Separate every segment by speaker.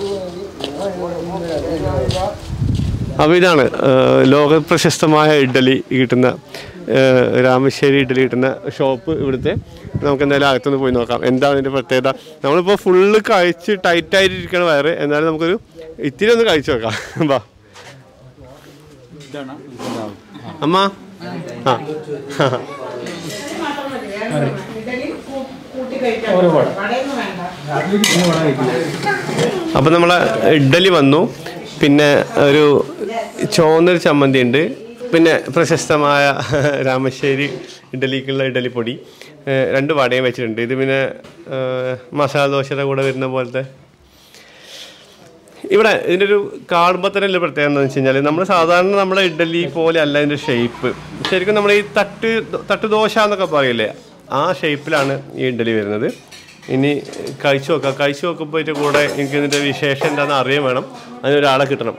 Speaker 1: അപ്പോൾ ഇതാണ് ആ, ലോക പ്രശസ്തമായ ഇഡ്ഡലി കിട്ടുന്ന ആ, രാമശ്ശേരി ഇഡ്ഡലി കിട്ടുന്ന ഷോപ്പ് ഇവിടുത്തെ നമുക്ക് എന്തായാലും അകത്തുനിന്ന് പോയി നോക്കാം എന്താണ് ഇതിൻ്റെ പ്രത്യേകത നമ്മളിപ്പോൾ ഫുള്ള് കഴിച്ച് ടൈറ്റായിട്ടിരിക്കണ വയറ് എന്നാലും നമുക്കൊരു ഇത്തിരി ഒന്ന് കഴിച്ചു നോക്കാം വാ അമ്മ ആ അപ്പം നമ്മളെ ഇഡ്ഡലി വന്നു പിന്നെ ഒരു ചുവന്നൊരു ചമ്മന്തി ഉണ്ട് പിന്നെ പ്രശസ്തമായ രാമശ്ശേരി ഇഡ്ഡലിക്കുള്ള ഇഡ്ഡലിപ്പൊടി ഏഹ് രണ്ട് വടയും വെച്ചിട്ടുണ്ട് ഇത് പിന്നെ ഏഹ് മസാല ദോശയുടെ കൂടെ വരുന്ന പോലത്തെ ഇവിടെ ഇതിൻ്റെ ഒരു കാണുമ്പോൾ തന്നെ ഉള്ള പ്രത്യേകത എന്താണെന്ന് വെച്ച് കഴിഞ്ഞാൽ നമ്മൾ സാധാരണ നമ്മളെ ഇഡ്ഡലി പോലെ അല്ല ഇതിൻ്റെ ഷേപ്പ് ശരിക്കും നമ്മൾ ഈ തട്ട് തട്ട് ദോശ എന്നൊക്കെ പറയില്ലേ ആ ഷേപ്പിലാണ് ഈ ഇഡ്ഡലി വരുന്നത് ഇനി കഴിച്ചു നോക്കാം കഴിച്ചു നോക്കുമ്പോൾ ഇതിൻ്റെ കൂടെ എനിക്ക് ഇതിൻ്റെ വിശേഷം എന്താണെന്ന് അറിയാൻ വേണം അതിനൊരാളെ കിട്ടണം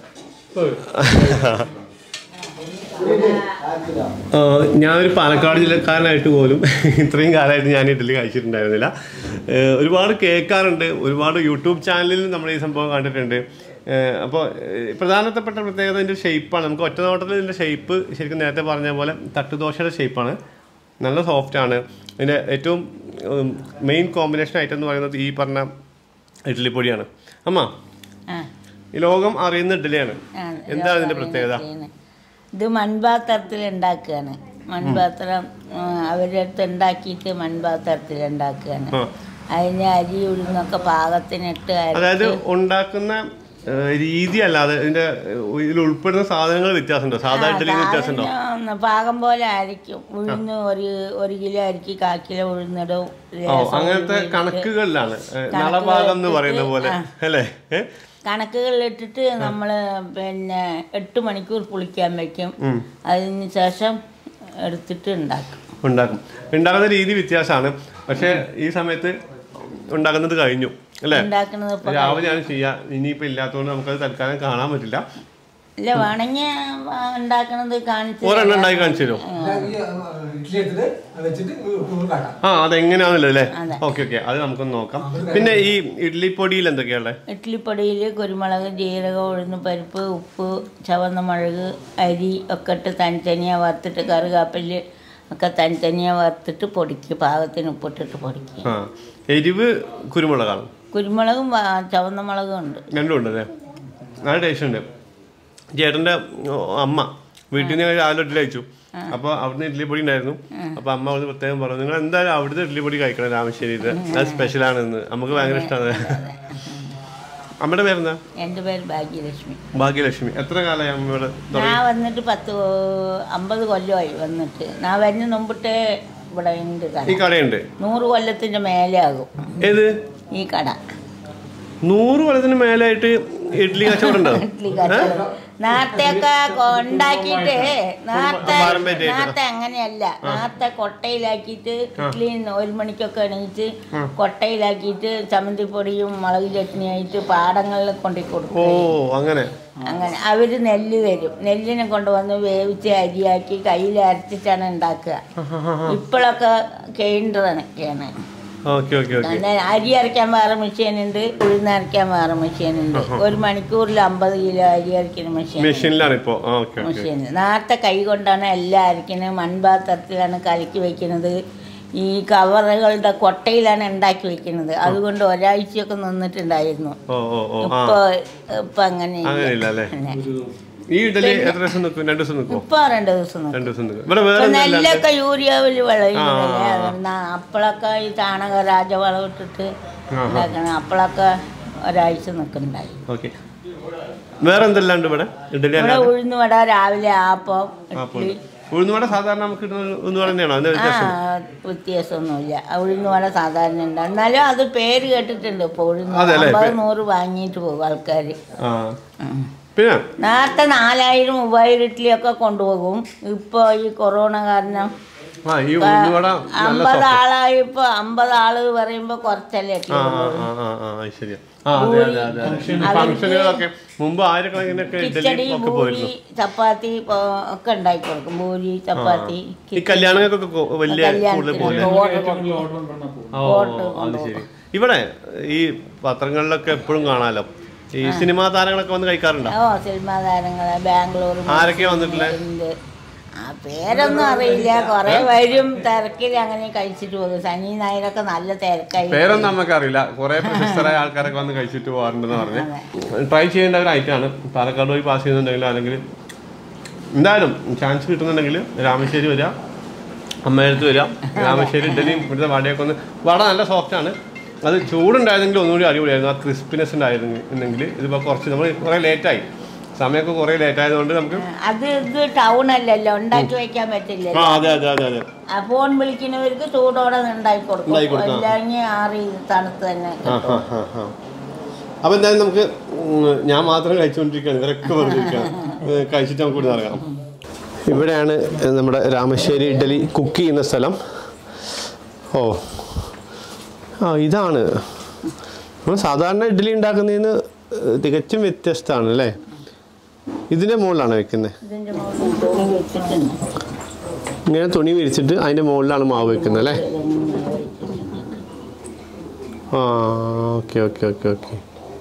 Speaker 1: ആ, ഞാനൊരു പാലക്കാട് ജില്ലക്കാരനായിട്ട് പോലും ഇത്രയും കാലമായിട്ട് ഞാൻ ഇഡ്ഡലി കഴിച്ചിട്ടുണ്ടായിരുന്നില്ല ഏഹ് ഒരുപാട് കേൾക്കാറുണ്ട് ഒരുപാട് യൂട്യൂബ് ചാനലിൽ നമ്മൾ ഈ സംഭവം കണ്ടിട്ടുണ്ട് അപ്പോൾ പ്രധാനപ്പെട്ട പ്രത്യേകത ഇതിൻ്റെ ഷേപ്പാണ് നമുക്ക് ഒറ്റ നോട്ടത്തിൽ ഇതിൻ്റെ ഷേപ്പ് ശരിക്കും നേരത്തെ പറഞ്ഞ പോലെ തട്ടുദോശയുടെ ഷേപ്പാണ് നല്ല സോഫ്റ്റാണ് ഇതിൻ്റെ ഏറ്റവും മെയിൻ കോമ്പിനേഷൻ ഐറ്റം എന്ന് പറയുന്നത് ഈ പറഞ്ഞ ഇഡ്ഡലിപ്പൊടിയാണ് അമ്മ
Speaker 2: ആ,
Speaker 1: ഈ ലോകം അറിയുന്ന ഇഡ്ഡലിയാണ്
Speaker 2: ആ,
Speaker 1: എന്താണ് ഇതിൻ്റെ പ്രത്യേകത
Speaker 2: ചെയ്യുന്നത്. ഇത് മൺപാത്രത്തിൽ ഉണ്ടാക്കുകയാണ് മൺപാത്രം ആ, അവരുടെ അടുത്ത് ഉണ്ടാക്കിയിട്ട് മൺപാത്രത്തിൽ ഉണ്ടാക്കുകയാണ്
Speaker 1: ആ
Speaker 2: അതിന് അരി ഉഴുന്നൊക്കെ പാകത്തിനിട്ട്
Speaker 1: അതായത്
Speaker 2: അരച്ച്
Speaker 1: ഉണ്ടാക്കുന്ന ഏഹ്, രീതി അല്ലാതെ ഇതിന്റെ ഏഹ്, ഇതിൽ ഉൾപ്പെടുന്ന സാധനങ്ങൾ വ്യത്യാസമുണ്ടോ സാധാ ഇഡ്ഡലി വ്യത്യാസമുണ്ടോ
Speaker 2: സാധനം പാകം പോലെ അരയ്ക്കും ഉഴുന്ന് ഒരു ഒരു കിലോ അരിക്ക് കാ കിലോ ഉഴുന്നിടും
Speaker 1: ഓ
Speaker 2: ലേശം
Speaker 1: അങ്ങനത്തെ
Speaker 2: ഉഴുന്നിട്ട്
Speaker 1: കണക്കുകളിലാണ് ഏഹ്,
Speaker 2: കണക്കുകൾ
Speaker 1: നളഭാഗം എന്ന്
Speaker 2: ഇട്ടിട്ട്
Speaker 1: പറയുന്ന പോലെ
Speaker 2: ആ.
Speaker 1: അല്ലേ ഏഹ്?
Speaker 2: കണക്കുകളിലിട്ടിട്ട് നമ്മൾ പിന്നെ എട്ട് മണിക്കൂർ പുളിക്കാൻ വെക്കും
Speaker 1: ഉം.
Speaker 2: അതിന് ശേഷം എടുത്തിട്ട് ഉണ്ടാക്കും
Speaker 1: ഉണ്ടാക്കും ഉണ്ടാക്കുന്ന രീതി വ്യത്യാസമാണ് പക്ഷെ ഈ സമയത്ത് ഉണ്ടാക്കുന്നത് കഴിഞ്ഞു അല്ലേ
Speaker 2: ഉണ്ടാക്കുന്നത് ഇപ്പൊ
Speaker 1: രാവിലെയാണ് ചെയ്യുക ഇനിയിപ്പോ ഇല്ലാത്തതുകൊണ്ട് നമുക്കത് തൽക്കാലം കാണാൻ പറ്റില്ല
Speaker 2: ഇല്ല വേണമെങ്കിൽ ഉണ്ടാക്കുന്നത് കാണിച്ചു
Speaker 1: ഒരെണ്ണം ഉണ്ടാക്കി കാണിച്ചു തരുമോ
Speaker 3: ഇഡ്ഡലി എടുത്തിട്ട് അത് വെച്ചിട്ട് നൂറ് കാട്ടാം
Speaker 1: ആ അതെങ്ങനെയാണല്ലോ അല്ലേ
Speaker 2: അതെ.
Speaker 1: ഓക്കെ ഓക്കെ അത് നമുക്കൊന്ന് നോക്കാം പിന്നെ ഈ ഇഡ്ഡലി പൊടിയിൽ എന്തൊക്കെയാണുള്ളത്
Speaker 2: ഇഡ്ഡലിപ്പൊടിയിൽ കുരുമുളക് ജീരകം ഉഴുന്ന് പരിപ്പ് ഉപ്പ് ചുവന്ന മുളക് അരി ഒക്കെ ഇട്ട് തനിത്തനിയ വറുത്തിട്ട് കറുകാപ്പല് ഒക്കെ തനിത്തനിയ വറുത്തിട്ട് പൊടിക്കുക പാകത്തിന് ഉപ്പിട്ടിട്ട് പൊടിക്കുക
Speaker 1: ആ എരിവ് കുരുമുളകാണ്
Speaker 2: കുരുമുളകും വ- ചുവന്ന മുളകും ഉണ്ട്
Speaker 1: രണ്ടും ഉണ്ടല്ലേ നല്ല ടേസ്റ്റ് ഉണ്ട് ചേട്ടൻ്റെ അമ്മ വീട്ടിൽ നിന്ന് രാവിലെ ഇഡ്ഡലി കഴിച്ചു അപ്പോൾ അവിടുന്ന് ഇഡ്ഡലി പൊടി ഉണ്ടായിരുന്നു അപ്പോൾ അമ്മ അവിടുന്ന് പ്രത്യേകം പറഞ്ഞു നിങ്ങൾ എന്തായാലും അവിടുത്തെ ഇഡ്ഡലി പൊടി കഴിക്കണം രാമശ്ശേരിയിൽ അത് സ്പെഷ്യലാണെന്ന് നമുക്ക് ഭയങ്കര ഇഷ്ടമാണ് അമ്മയുടെ പേരെന്താ
Speaker 2: എൻ്റെ പേര് ഭാഗ്യലക്ഷ്മി
Speaker 1: ഭാഗ്യലക്ഷ്മി എത്ര കാലമായി അമ്മയുടെ
Speaker 2: ഞാൻ വന്നിട്ട് പത്ത് അമ്പത് കൊല്ലമായി വന്നിട്ട് ഞാൻ വരുന്ന മുമ്പിട്ട് ഇവിടെ ഉണ്ട് കട
Speaker 1: ഈ കടയുണ്ട്
Speaker 2: നൂറ് കൊല്ലത്തിൻ്റെ മേലെ ആകും
Speaker 1: ഏത്
Speaker 2: ഈ കട
Speaker 1: നൂറ് കൊല്ലത്തിന് മേലായിട്ട് ഇഡ്ഡലി കച്ചവടം ഉണ്ടോ
Speaker 2: ഇഡ്ഡലി കച്ചവടം നേരത്തെയൊക്കെ ഉണ്ടാക്കിയിട്ട് നേരത്തെ
Speaker 1: പാരമ്പര്യമായിട്ട്.
Speaker 2: നേരത്തെ അങ്ങനെയല്ല നേരത്തെ കൊട്ടയിലാക്കിയിട്ട് ഇഡ്ഡലി ഒരു മണിക്കൊക്കെ എണീറ്റ് കൊട്ടയിലാക്കിയിട്ട് ചമ്മന്തിപ്പൊടിയും മുളക് ചട്നിയായിട്ട് പാടങ്ങളിൽ കൊണ്ടു
Speaker 1: ഓ
Speaker 2: കൊടുക്കും
Speaker 1: അങ്ങനെ
Speaker 2: അങ്ങനെ അവർ നെല്ല് തരും നെല്ലിനെ കൊണ്ടുവന്ന് വേവിച്ച് അരിയാക്കി കയ്യിൽ അരച്ചിട്ടാണ് ഉണ്ടാക്കുക ഇപ്പോഴൊക്കെ കേണ്ടറൊക്കെയാണ്
Speaker 1: ഓക്കെ ഓക്കെ ഓക്കെ
Speaker 2: പിന്നെ അരി അരയ്ക്കാൻ വേറെ മെഷീനുണ്ട് ഉഴുന്ന് അരയ്ക്കാൻ വേറെ മെഷീനുണ്ട് ഒരു മണിക്കൂറിൽ അമ്പത് കിലോ അരി അരയ്ക്കുന്ന മെഷീൻ
Speaker 1: മെഷീനിലാണ് ഇപ്പോൾ ഓക്കെ ഓക്കെ
Speaker 2: മെഷീൻ നേരത്തെ കൈ കൊണ്ടാണ് എല്ലാം അരയ്ക്കുന്നത് മൺപാത്രത്തിലാണ് കലക്കി വെക്കുന്നത് ഈ കവറുകളുടെ കൊട്ടയിലാണ് ഉണ്ടാക്കി വെക്കുന്നത് അതുകൊണ്ട് ഒരാഴ്ചയൊക്കെ നിന്നിട്ടുണ്ടായിരുന്നു
Speaker 1: ഓ ഓ ഓ ആ
Speaker 2: ഇപ്പൊ ഇപ്പൊ അങ്ങനെ
Speaker 1: അങ്ങനെയില്ല അല്ലേ ഈ ഇഡലി എത്ര ദിവസം നിൽക്കും രണ്ട് ദിവസം നിൽക്കുമോ
Speaker 2: ഇപ്പൊ രണ്ട് ദിവസം നിൽക്കും.
Speaker 1: രണ്ട് ദിവസം നിൽക്കും ഇവിടെ വേറെ
Speaker 2: ഇപ്പൊ
Speaker 1: ഒന്നുമില്ല
Speaker 2: നെല്ലൊക്കെ യൂറിയാവിൽ വിളയുന്നില്ലേ
Speaker 1: ആ.
Speaker 2: അതുകൊണ്ട് അപ്പോഴൊക്കെ ഈ ചാണക രാജവളം ഇട്ടിട്ട് ഉണ്ടാക്കണം അപ്പോഴൊക്കെ ഒരാഴ്ച നിൽക്കുന്നുണ്ടായി
Speaker 1: ഓക്കെ വേറെ എന്തെല്ലാം ഇവിടെ ഇഡലി
Speaker 2: ഇവിടെ
Speaker 1: അല്ലാതെ
Speaker 2: ഉഴുന്നുവട രാവിലെ ആപ്പം
Speaker 1: അപ്പോൾ
Speaker 2: ഇഡ്ഡലി
Speaker 1: ഉഴുന്നുവട സാധാരണ നമുക്ക് കിട്ടുന്ന ഉഴുന്നുവട തന്നെയാണോ അതിന്റെ
Speaker 2: ആ
Speaker 1: വ്യത്യാസം
Speaker 2: വ്യത്യാസമൊന്നുമില്ല ഉഴുന്നുവട സാധാരണ ഉണ്ട് എന്നാലും അത് പേര് കേട്ടിട്ടുണ്ട് ഇപ്പോൾ ഉഴുന്ന്
Speaker 1: അതെ അല്ലേ?
Speaker 2: അമ്പത് നൂറ് വാങ്ങിയിട്ട് പോകും ആൾക്കാർ
Speaker 1: ആ പിന്നെ
Speaker 2: നേരത്തെ നാലായിരം മൂവായിരം ഇഡ്ഡലിയൊക്കെ കൊണ്ടുപോകും ഇപ്പോൾ ഈ കൊറോണ കാരണം
Speaker 1: ആ ഈ ഉഴുന്നുവട നല്ല
Speaker 2: അമ്പത്
Speaker 1: സോഫ്റ്റ്
Speaker 2: ആളായപ്പോ അമ്പത് ആള് പറയുമ്പോ കുറച്ചല്ലേ
Speaker 1: ആ
Speaker 2: ഇഡ്ഡലി
Speaker 1: ആ
Speaker 2: ഉള്ളൂ.
Speaker 1: ആ ആ ആ ശരിയാ ആ അതെ അതെ അതെ അതെ ഫംഗ്ഷനുകളൊക്കെ മുമ്പ് ആയിരക്കണക്കിനൊക്കെ ഇഡലി
Speaker 2: കിച്ചടി
Speaker 1: ഒക്കെ
Speaker 2: പൂരി
Speaker 1: പോയിരുന്നു
Speaker 2: ചപ്പാത്തി ഇപ്പൊ ഒക്കെ ഉണ്ടാക്കി കൊടുക്കും പൂരി ചപ്പാത്തി
Speaker 1: ഈ കല്യാണങ്ങൾക്കൊക്കെ കൊ- വലിയ കൂടുതൽ
Speaker 2: കല്യാണത്തിന്
Speaker 1: പോലെ
Speaker 2: ഓർഡർ കൊടുക്കും
Speaker 1: ഓ
Speaker 2: ഓർഡർ
Speaker 1: അത് ശരി ഇവിടെ ഈ പത്രങ്ങളിലൊക്കെ എപ്പോഴും കാണാലോ ഈ സിനിമാ താരങ്ങളൊക്കെ വന്ന് കഴിക്കാറുണ്ടോ
Speaker 2: ഓ സിനിമാ താരങ്ങള് ബാംഗ്ലൂർ
Speaker 1: ആരൊക്കെയാ വന്നിട്ടുള്ളത്?
Speaker 2: ഉണ്ട്. ആ പേരൊന്നും അറിയില്ല കുറെ വരും തിരക്കിൽ അങ്ങനെ കഴിച്ചിട്ട് പോകും സനി നായരൊക്കെ നല്ല തിരക്കായി
Speaker 1: പേരൊന്നും നമുക്കറിയില്ല കുറെ പ്രശസ്തരായ ആൾക്കാരൊക്കെ വന്ന് കഴിച്ചിട്ട് പോകാറുണ്ടെന്ന് പറഞ്ഞ് ട്രൈ ചെയ്യേണ്ട ഒരു ഐറ്റമാണ് പാലക്കാട് പോയി പാസ് ചെയ്യുന്നുണ്ടെങ്കിൽ അല്ലെങ്കിൽ എന്തായാലും ചാൻസ് കിട്ടുന്നുണ്ടെങ്കിൽ രാമശ്ശേരി വരിക അമ്മയടുത്ത് വരിക രാമശ്ശേരി ഇഡലിയും ഇവിടുത്തെ വടയൊക്കെ ഒന്ന് വട നല്ല സോഫ്റ്റ് ആണ് അത് ചൂടുണ്ടായിരുന്നെങ്കിൽ ഒന്നുകൂടി അടിപൊളിയായിരുന്നു ആ ക്രിസ്പിനെസ് ഉണ്ടായിരുന്നെങ്കിൽ ഇതിപ്പോൾ കുറച്ച് നമ്മൾ കുറേ ലേറ്റായി സമയമൊക്കെ കുറേ ലേറ്റ് ആയതുകൊണ്ട് നമുക്ക്
Speaker 2: അത് ഇത് ടൗൺ അല്ലല്ലോ ഉണ്ടാക്കി വെക്കാൻ
Speaker 1: ആ
Speaker 2: പറ്റില്ലല്ലോ
Speaker 1: അതെ അതെ അതെ അതെ
Speaker 2: ആ ഫോൺ വിളിക്കുന്നവർക്ക് ചൂടോടെ ഉണ്ടാക്കി കൊടുക്കും
Speaker 1: ഉണ്ടാക്കി കൊടുക്കാം.
Speaker 2: അല്ലെങ്കിൽ ആറി തണുത്ത് തന്നെ
Speaker 1: ആ, ആ, ആ, ആ. അപ്പൊ എന്തായാലും നമുക്ക് ഉം, ഞാൻ മാത്രം കഴിച്ചുകൊണ്ടിരിക്കുകയാണ് ഇവരൊക്കെ പറഞ്ഞിരിക്കുകയാണ് കഴിച്ചിട്ട് നമുക്ക് ഇവിടെ ഇറങ്ങാം ഇവിടെയാണ് നമ്മുടെ രാമശ്ശേരി ഇഡലി കുക്ക് ചെയ്യുന്ന സ്ഥലം ഓ ആ ഇതാണ് നമ്മൾ സാധാരണ ഇഡ്ഡലി ഉണ്ടാക്കുന്നതിന് തികച്ചും വ്യത്യസ്തമാണ് അല്ലേ ഇതിൻ്റെ മുകളിലാണ് വെക്കുന്നത്
Speaker 2: ഇതിന്റെ മുകളിൽ തുണി വെച്ചിട്ടുണ്ട്
Speaker 1: ഇങ്ങനെ തുണി വിരിച്ചിട്ട് അതിൻ്റെ മുകളിലാണ് മാവ് വെക്കുന്നത് അല്ലേ ആ ഓക്കെ ഓക്കെ ഓക്കെ ഓക്കെ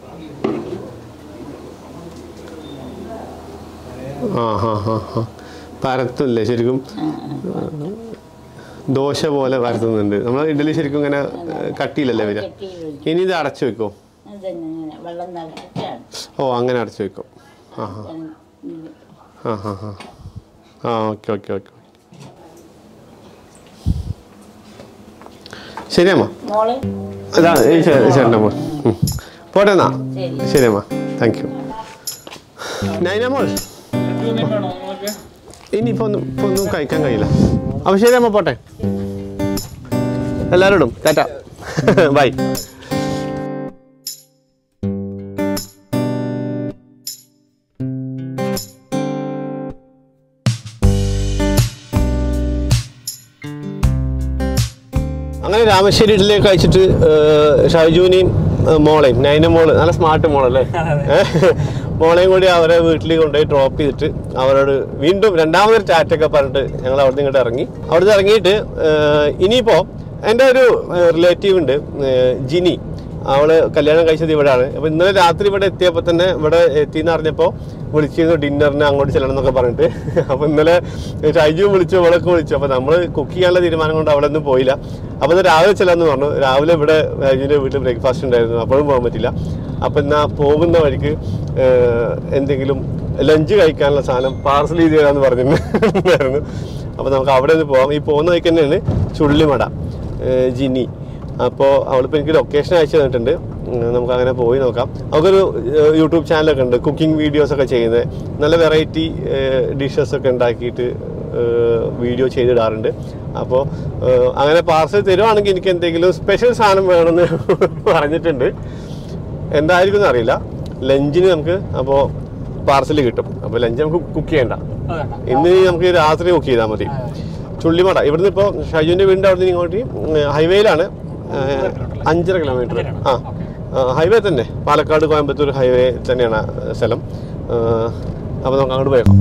Speaker 1: ആ ഹാ ഹാ ഹാ പരത്തില്ലേ ശരിക്കും ദോശ പോലെ പരത്തുന്നുണ്ട് നമ്മൾ ഇഡലി ശരിക്കും ഇങ്ങനെ ഏഹ്, കട്ടിയിലല്ലേ വരിക
Speaker 2: കെട്ടിയിൽ വെക്കും
Speaker 1: ഇനി ഇത് അടച്ചു വെക്കോ
Speaker 2: അതന്നെ ഇങ്ങനെ വെള്ളം നിറച്ചിട്ടാണ്
Speaker 1: ഓ അങ്ങനെ അടച്ചു വെക്കും ആ ഹാ ആ ഹാ ഹാ ആ ഓക്കെ ഓക്കെ ഓക്കെ ശരിയമ്മ
Speaker 2: മോള്
Speaker 1: അതാ ഈ ചേ- ചേട്ടനമ്മ ഉം. പോട്ടെ എന്നാ
Speaker 2: ശരി
Speaker 1: ശരിയമ്മ താങ്ക് യു നൈനമോൾ ഇനിയിപ്പോ ഒന്നും ഇപ്പൊ ഒന്നും കഴിക്കാൻ കഴിയില്ല അപ്പൊ ശരിയമ്മ പോട്ടെ എല്ലാവരോടും ടാറ്റ ബൈ അങ്ങനെ രാമശ്ശേരി ഇഡ്ഡലിയൊക്കെ കഴിച്ചിട്ട് ഏഹ്, ഷൈജുവിനെയും ഏഹ്, മോളെയും നൈന മോള് നല്ല സ്മാർട്ട് മോളല്ലേ ഏഹ്, മോളെയും കൂടി അവരെ വീട്ടിൽ കൊണ്ടുപോയി ഡ്രോപ്പ് ചെയ്തിട്ട് അവരോട് വീണ്ടും രണ്ടാമതൊരു ചാറ്റൊക്കെ പറഞ്ഞിട്ട് ഞങ്ങൾ അവിടെ ഇങ്ങോട്ട് ഇറങ്ങി അവിടുന്ന് ഇറങ്ങിയിട്ട് ഏഹ്, ഇനിയിപ്പോ എൻ്റെ ഒരു റിലേറ്റീവ് ഉണ്ട് ഏഹ്, ജിനി അവള് കല്യാണം കഴിച്ചത് ഇവിടെയാണ് അപ്പൊ ഇന്നലെ രാത്രി ഇവിടെ എത്തിയപ്പോൾ തന്നെ ഇവിടെ എത്തിയെന്ന് അറിഞ്ഞപ്പോൾ വിളിച്ചിരുന്നു ഡിന്നറിന് അങ്ങോട്ട് ചെല്ലണം എന്നൊക്കെ പറഞ്ഞിട്ട് അപ്പൊ ഇന്നലെ ഷൈജുവും വിളിച്ചു അവളൊക്കെ വിളിച്ചു അപ്പൊ നമ്മൾ കുക്ക് ചെയ്യാനുള്ള തീരുമാനം കൊണ്ട് അവിടെ ഒന്നും പോയില്ല അപ്പൊ ഇന്ന് രാവിലെ ചെല്ലാന്ന് പറഞ്ഞു രാവിലെ ഇവിടെ ഷൈജുവിന്റെ വീട്ടിൽ ബ്രേക്ക്ഫാസ്റ്റ് ഉണ്ടായിരുന്നു അപ്പോഴും പോകാൻ പറ്റില്ല അപ്പൊ എന്നാ പോകുന്ന വഴിക്ക് ഏഹ്, എന്തെങ്കിലും ലഞ്ച് കഴിക്കാനുള്ള സാധനം പാർസൽ ചെയ്ത് തരാമെന്ന് പറഞ്ഞിട്ടുണ്ടായിരുന്നു അപ്പൊ നമുക്ക് അവിടെ നിന്ന് പോകാം ഈ പോകുന്ന വഴിക്ക് തന്നെയാണ് ചുള്ളിമട ഏഹ്, ജിനി അപ്പോൾ അവളിപ്പോൾ എനിക്ക് ലൊക്കേഷൻ അയച്ചു തന്നിട്ടുണ്ട് ഉം, നമുക്ക് അങ്ങനെ പോയി നോക്കാം അവൾക്കൊരു ഏഹ്, യൂട്യൂബ് ചാനലൊക്കെ ഉണ്ട് കുക്കിംഗ് വീഡിയോസ് ഒക്കെ ചെയ്യുന്നത് നല്ല വെറൈറ്റി ഡിഷസ് ഒക്കെ ഉണ്ടാക്കിയിട്ട് ഏഹ്, വീഡിയോ ചെയ്തിടാറുണ്ട് അപ്പോൾ ഏഹ്, അങ്ങനെ പാർസൽ തരുവാണെങ്കിൽ എനിക്ക് എന്തെങ്കിലും സ്പെഷ്യൽ സാധനം വേണമെന്ന് പറഞ്ഞിട്ടുണ്ട് എന്തായിരിക്കും എന്ന് അറിയില്ല ലഞ്ചിന് നമുക്ക് അപ്പോൾ പാർസൽ കിട്ടും അപ്പോൾ ലഞ്ച് നമുക്ക് കുക്ക് ചെയ്യണ്ട ഇന്ന് നമുക്ക് രാത്രി കുക്ക് ചെയ്താൽ മതി ചുള്ളിമട ഇവിടുന്ന് ഇപ്പോൾ ഷൈജുവിൻ്റെ വീടിൻ്റെ അവിടെ നിന്ന് ഇങ്ങോട്ട് ഹൈവേയിലാണ് ഏഹ്, അഞ്ചര കിലോമീറ്റർ ആ ഹൈവേ തന്നെ പാലക്കാട് കോയമ്പത്തൂർ ഹൈവേ തന്നെയാണ് ആ സ്ഥലം അപ്പോൾ നമുക്ക് അങ്ങോട്ട് പോയേക്കാം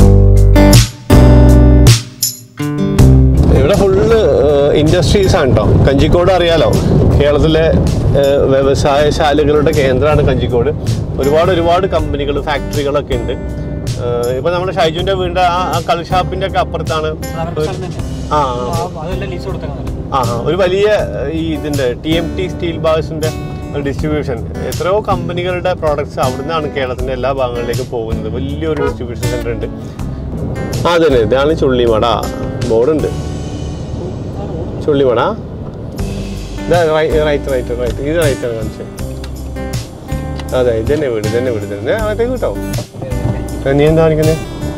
Speaker 1: ഇവിടെ ഫുള്ള് ഇൻഡസ്ട്രീസ് ആണ് കേട്ടോ കഞ്ചിക്കോട് അറിയാലോ കേരളത്തിലെ ഏഹ്, വ്യവസായശാലകളുടെ കേന്ദ്രമാണ് കഞ്ചിക്കോട് ഒരുപാട് ഒരുപാട് കമ്പനികൾ ഫാക്ടറികളൊക്കെ ഉണ്ട് ഏഹ്, ഇപ്പൊ നമ്മുടെ ഷൈജുവിന്റെ വീടിന്റെ ആ ആ കളി ഷാപ്പിന്റെ ഒക്കെ അപ്പുറത്താണ് ആ
Speaker 3: അതെല്ലാം ലീസ് കൊടുത്തേക്കുന്നത്
Speaker 1: ആ ആ, ഒരു വലിയ ഏഹ്, ഈ ഇതിന്റെ ടി എം ടി സ്റ്റീൽ ബാഗ്സിന്റെ ഡിസ്ട്രിബ്യൂഷൻ എത്രയോ കമ്പനികളുടെ പ്രോഡക്ട്സ് അവിടുന്നാണ് കേരളത്തിന്റെ എല്ലാ ഭാഗങ്ങളിലേക്കും പോകുന്നത് വലിയൊരു ഡിസ്ട്രിബ്യൂഷൻ സെന്റർ ഉണ്ട് ആ അതന്നെ ഇതാണ് ചുള്ളിമട ബോർഡുണ്ട് ചുള്ളിമട ഇതാ റൈറ്റ് റൈറ്റ് റൈറ്റ് ഇത് റൈറ്റ് ആണ് കാണിച്ചത് അതെ ഇതന്നെ വീട് ഇതന്നെ വീട് തന്നെ അകത്തേക്ക് കിട്ടോ നീ എന്താ കാണിക്കുന്നത്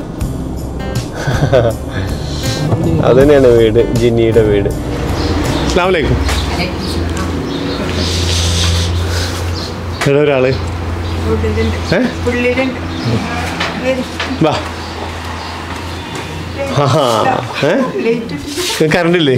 Speaker 1: അത് തന്നെയാണ് വീട് ജിന്നിയുടെ വീട് അസ്സാം വലൈക്കും എവിടെ ഒരാള് ഏ വാ കറണ്ട് ഇല്ലേ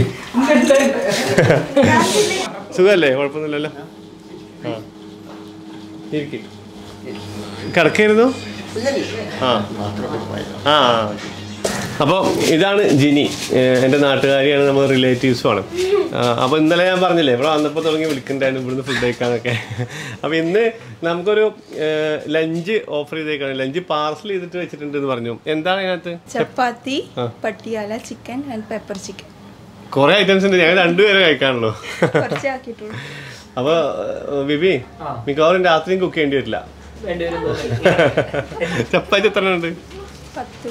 Speaker 1: സുഖല്ലേ കുഴപ്പമൊന്നുമില്ലല്ലോ ആ ഇരിക്ക്. കിടക്കായിരുന്നു ആ ആ അപ്പോൾ ഇതാണ് ജിനി ഏഹ് എൻ്റെ നാട്ടുകാരിയാണ് നമ്മൾ റിലേറ്റീവ്സുമാണ് അപ്പോൾ ഇന്നലെ ഞാൻ പറഞ്ഞില്ലേ ഇവിടെ വന്നപ്പോൾ തുടങ്ങി വിളിക്കണ്ടായിരുന്നു ഇവിടുന്ന് ഫുഡ് കഴിക്കാനൊക്കെ അപ്പോൾ ഇന്ന് നമുക്കൊരു ലഞ്ച് ഓഫർ ചെയ്തേക്കാണ് ലഞ്ച് പാർസൽ ചെയ്തിട്ട് വെച്ചിട്ടുണ്ട് എന്ന് പറഞ്ഞു എന്താണ് അതിനകത്ത്
Speaker 4: ചപ്പാത്തി Patiala chicken and pepper chicken
Speaker 1: കുറേ ഐറ്റംസ് ഉണ്ട് ഞങ്ങൾ രണ്ടുപേരെ കഴിക്കാനുള്ളൂ
Speaker 4: കുറച്ചേ ആക്കിയിട്ടുള്ളൂ
Speaker 1: അപ്പോൾ ബിബി മിക്കവാറും രാത്രിയും കുക്ക് ചെയ്യേണ്ടി വരില്ല ചപ്പാത്തി എത്ര ഉണ്ട്
Speaker 4: പത്ത്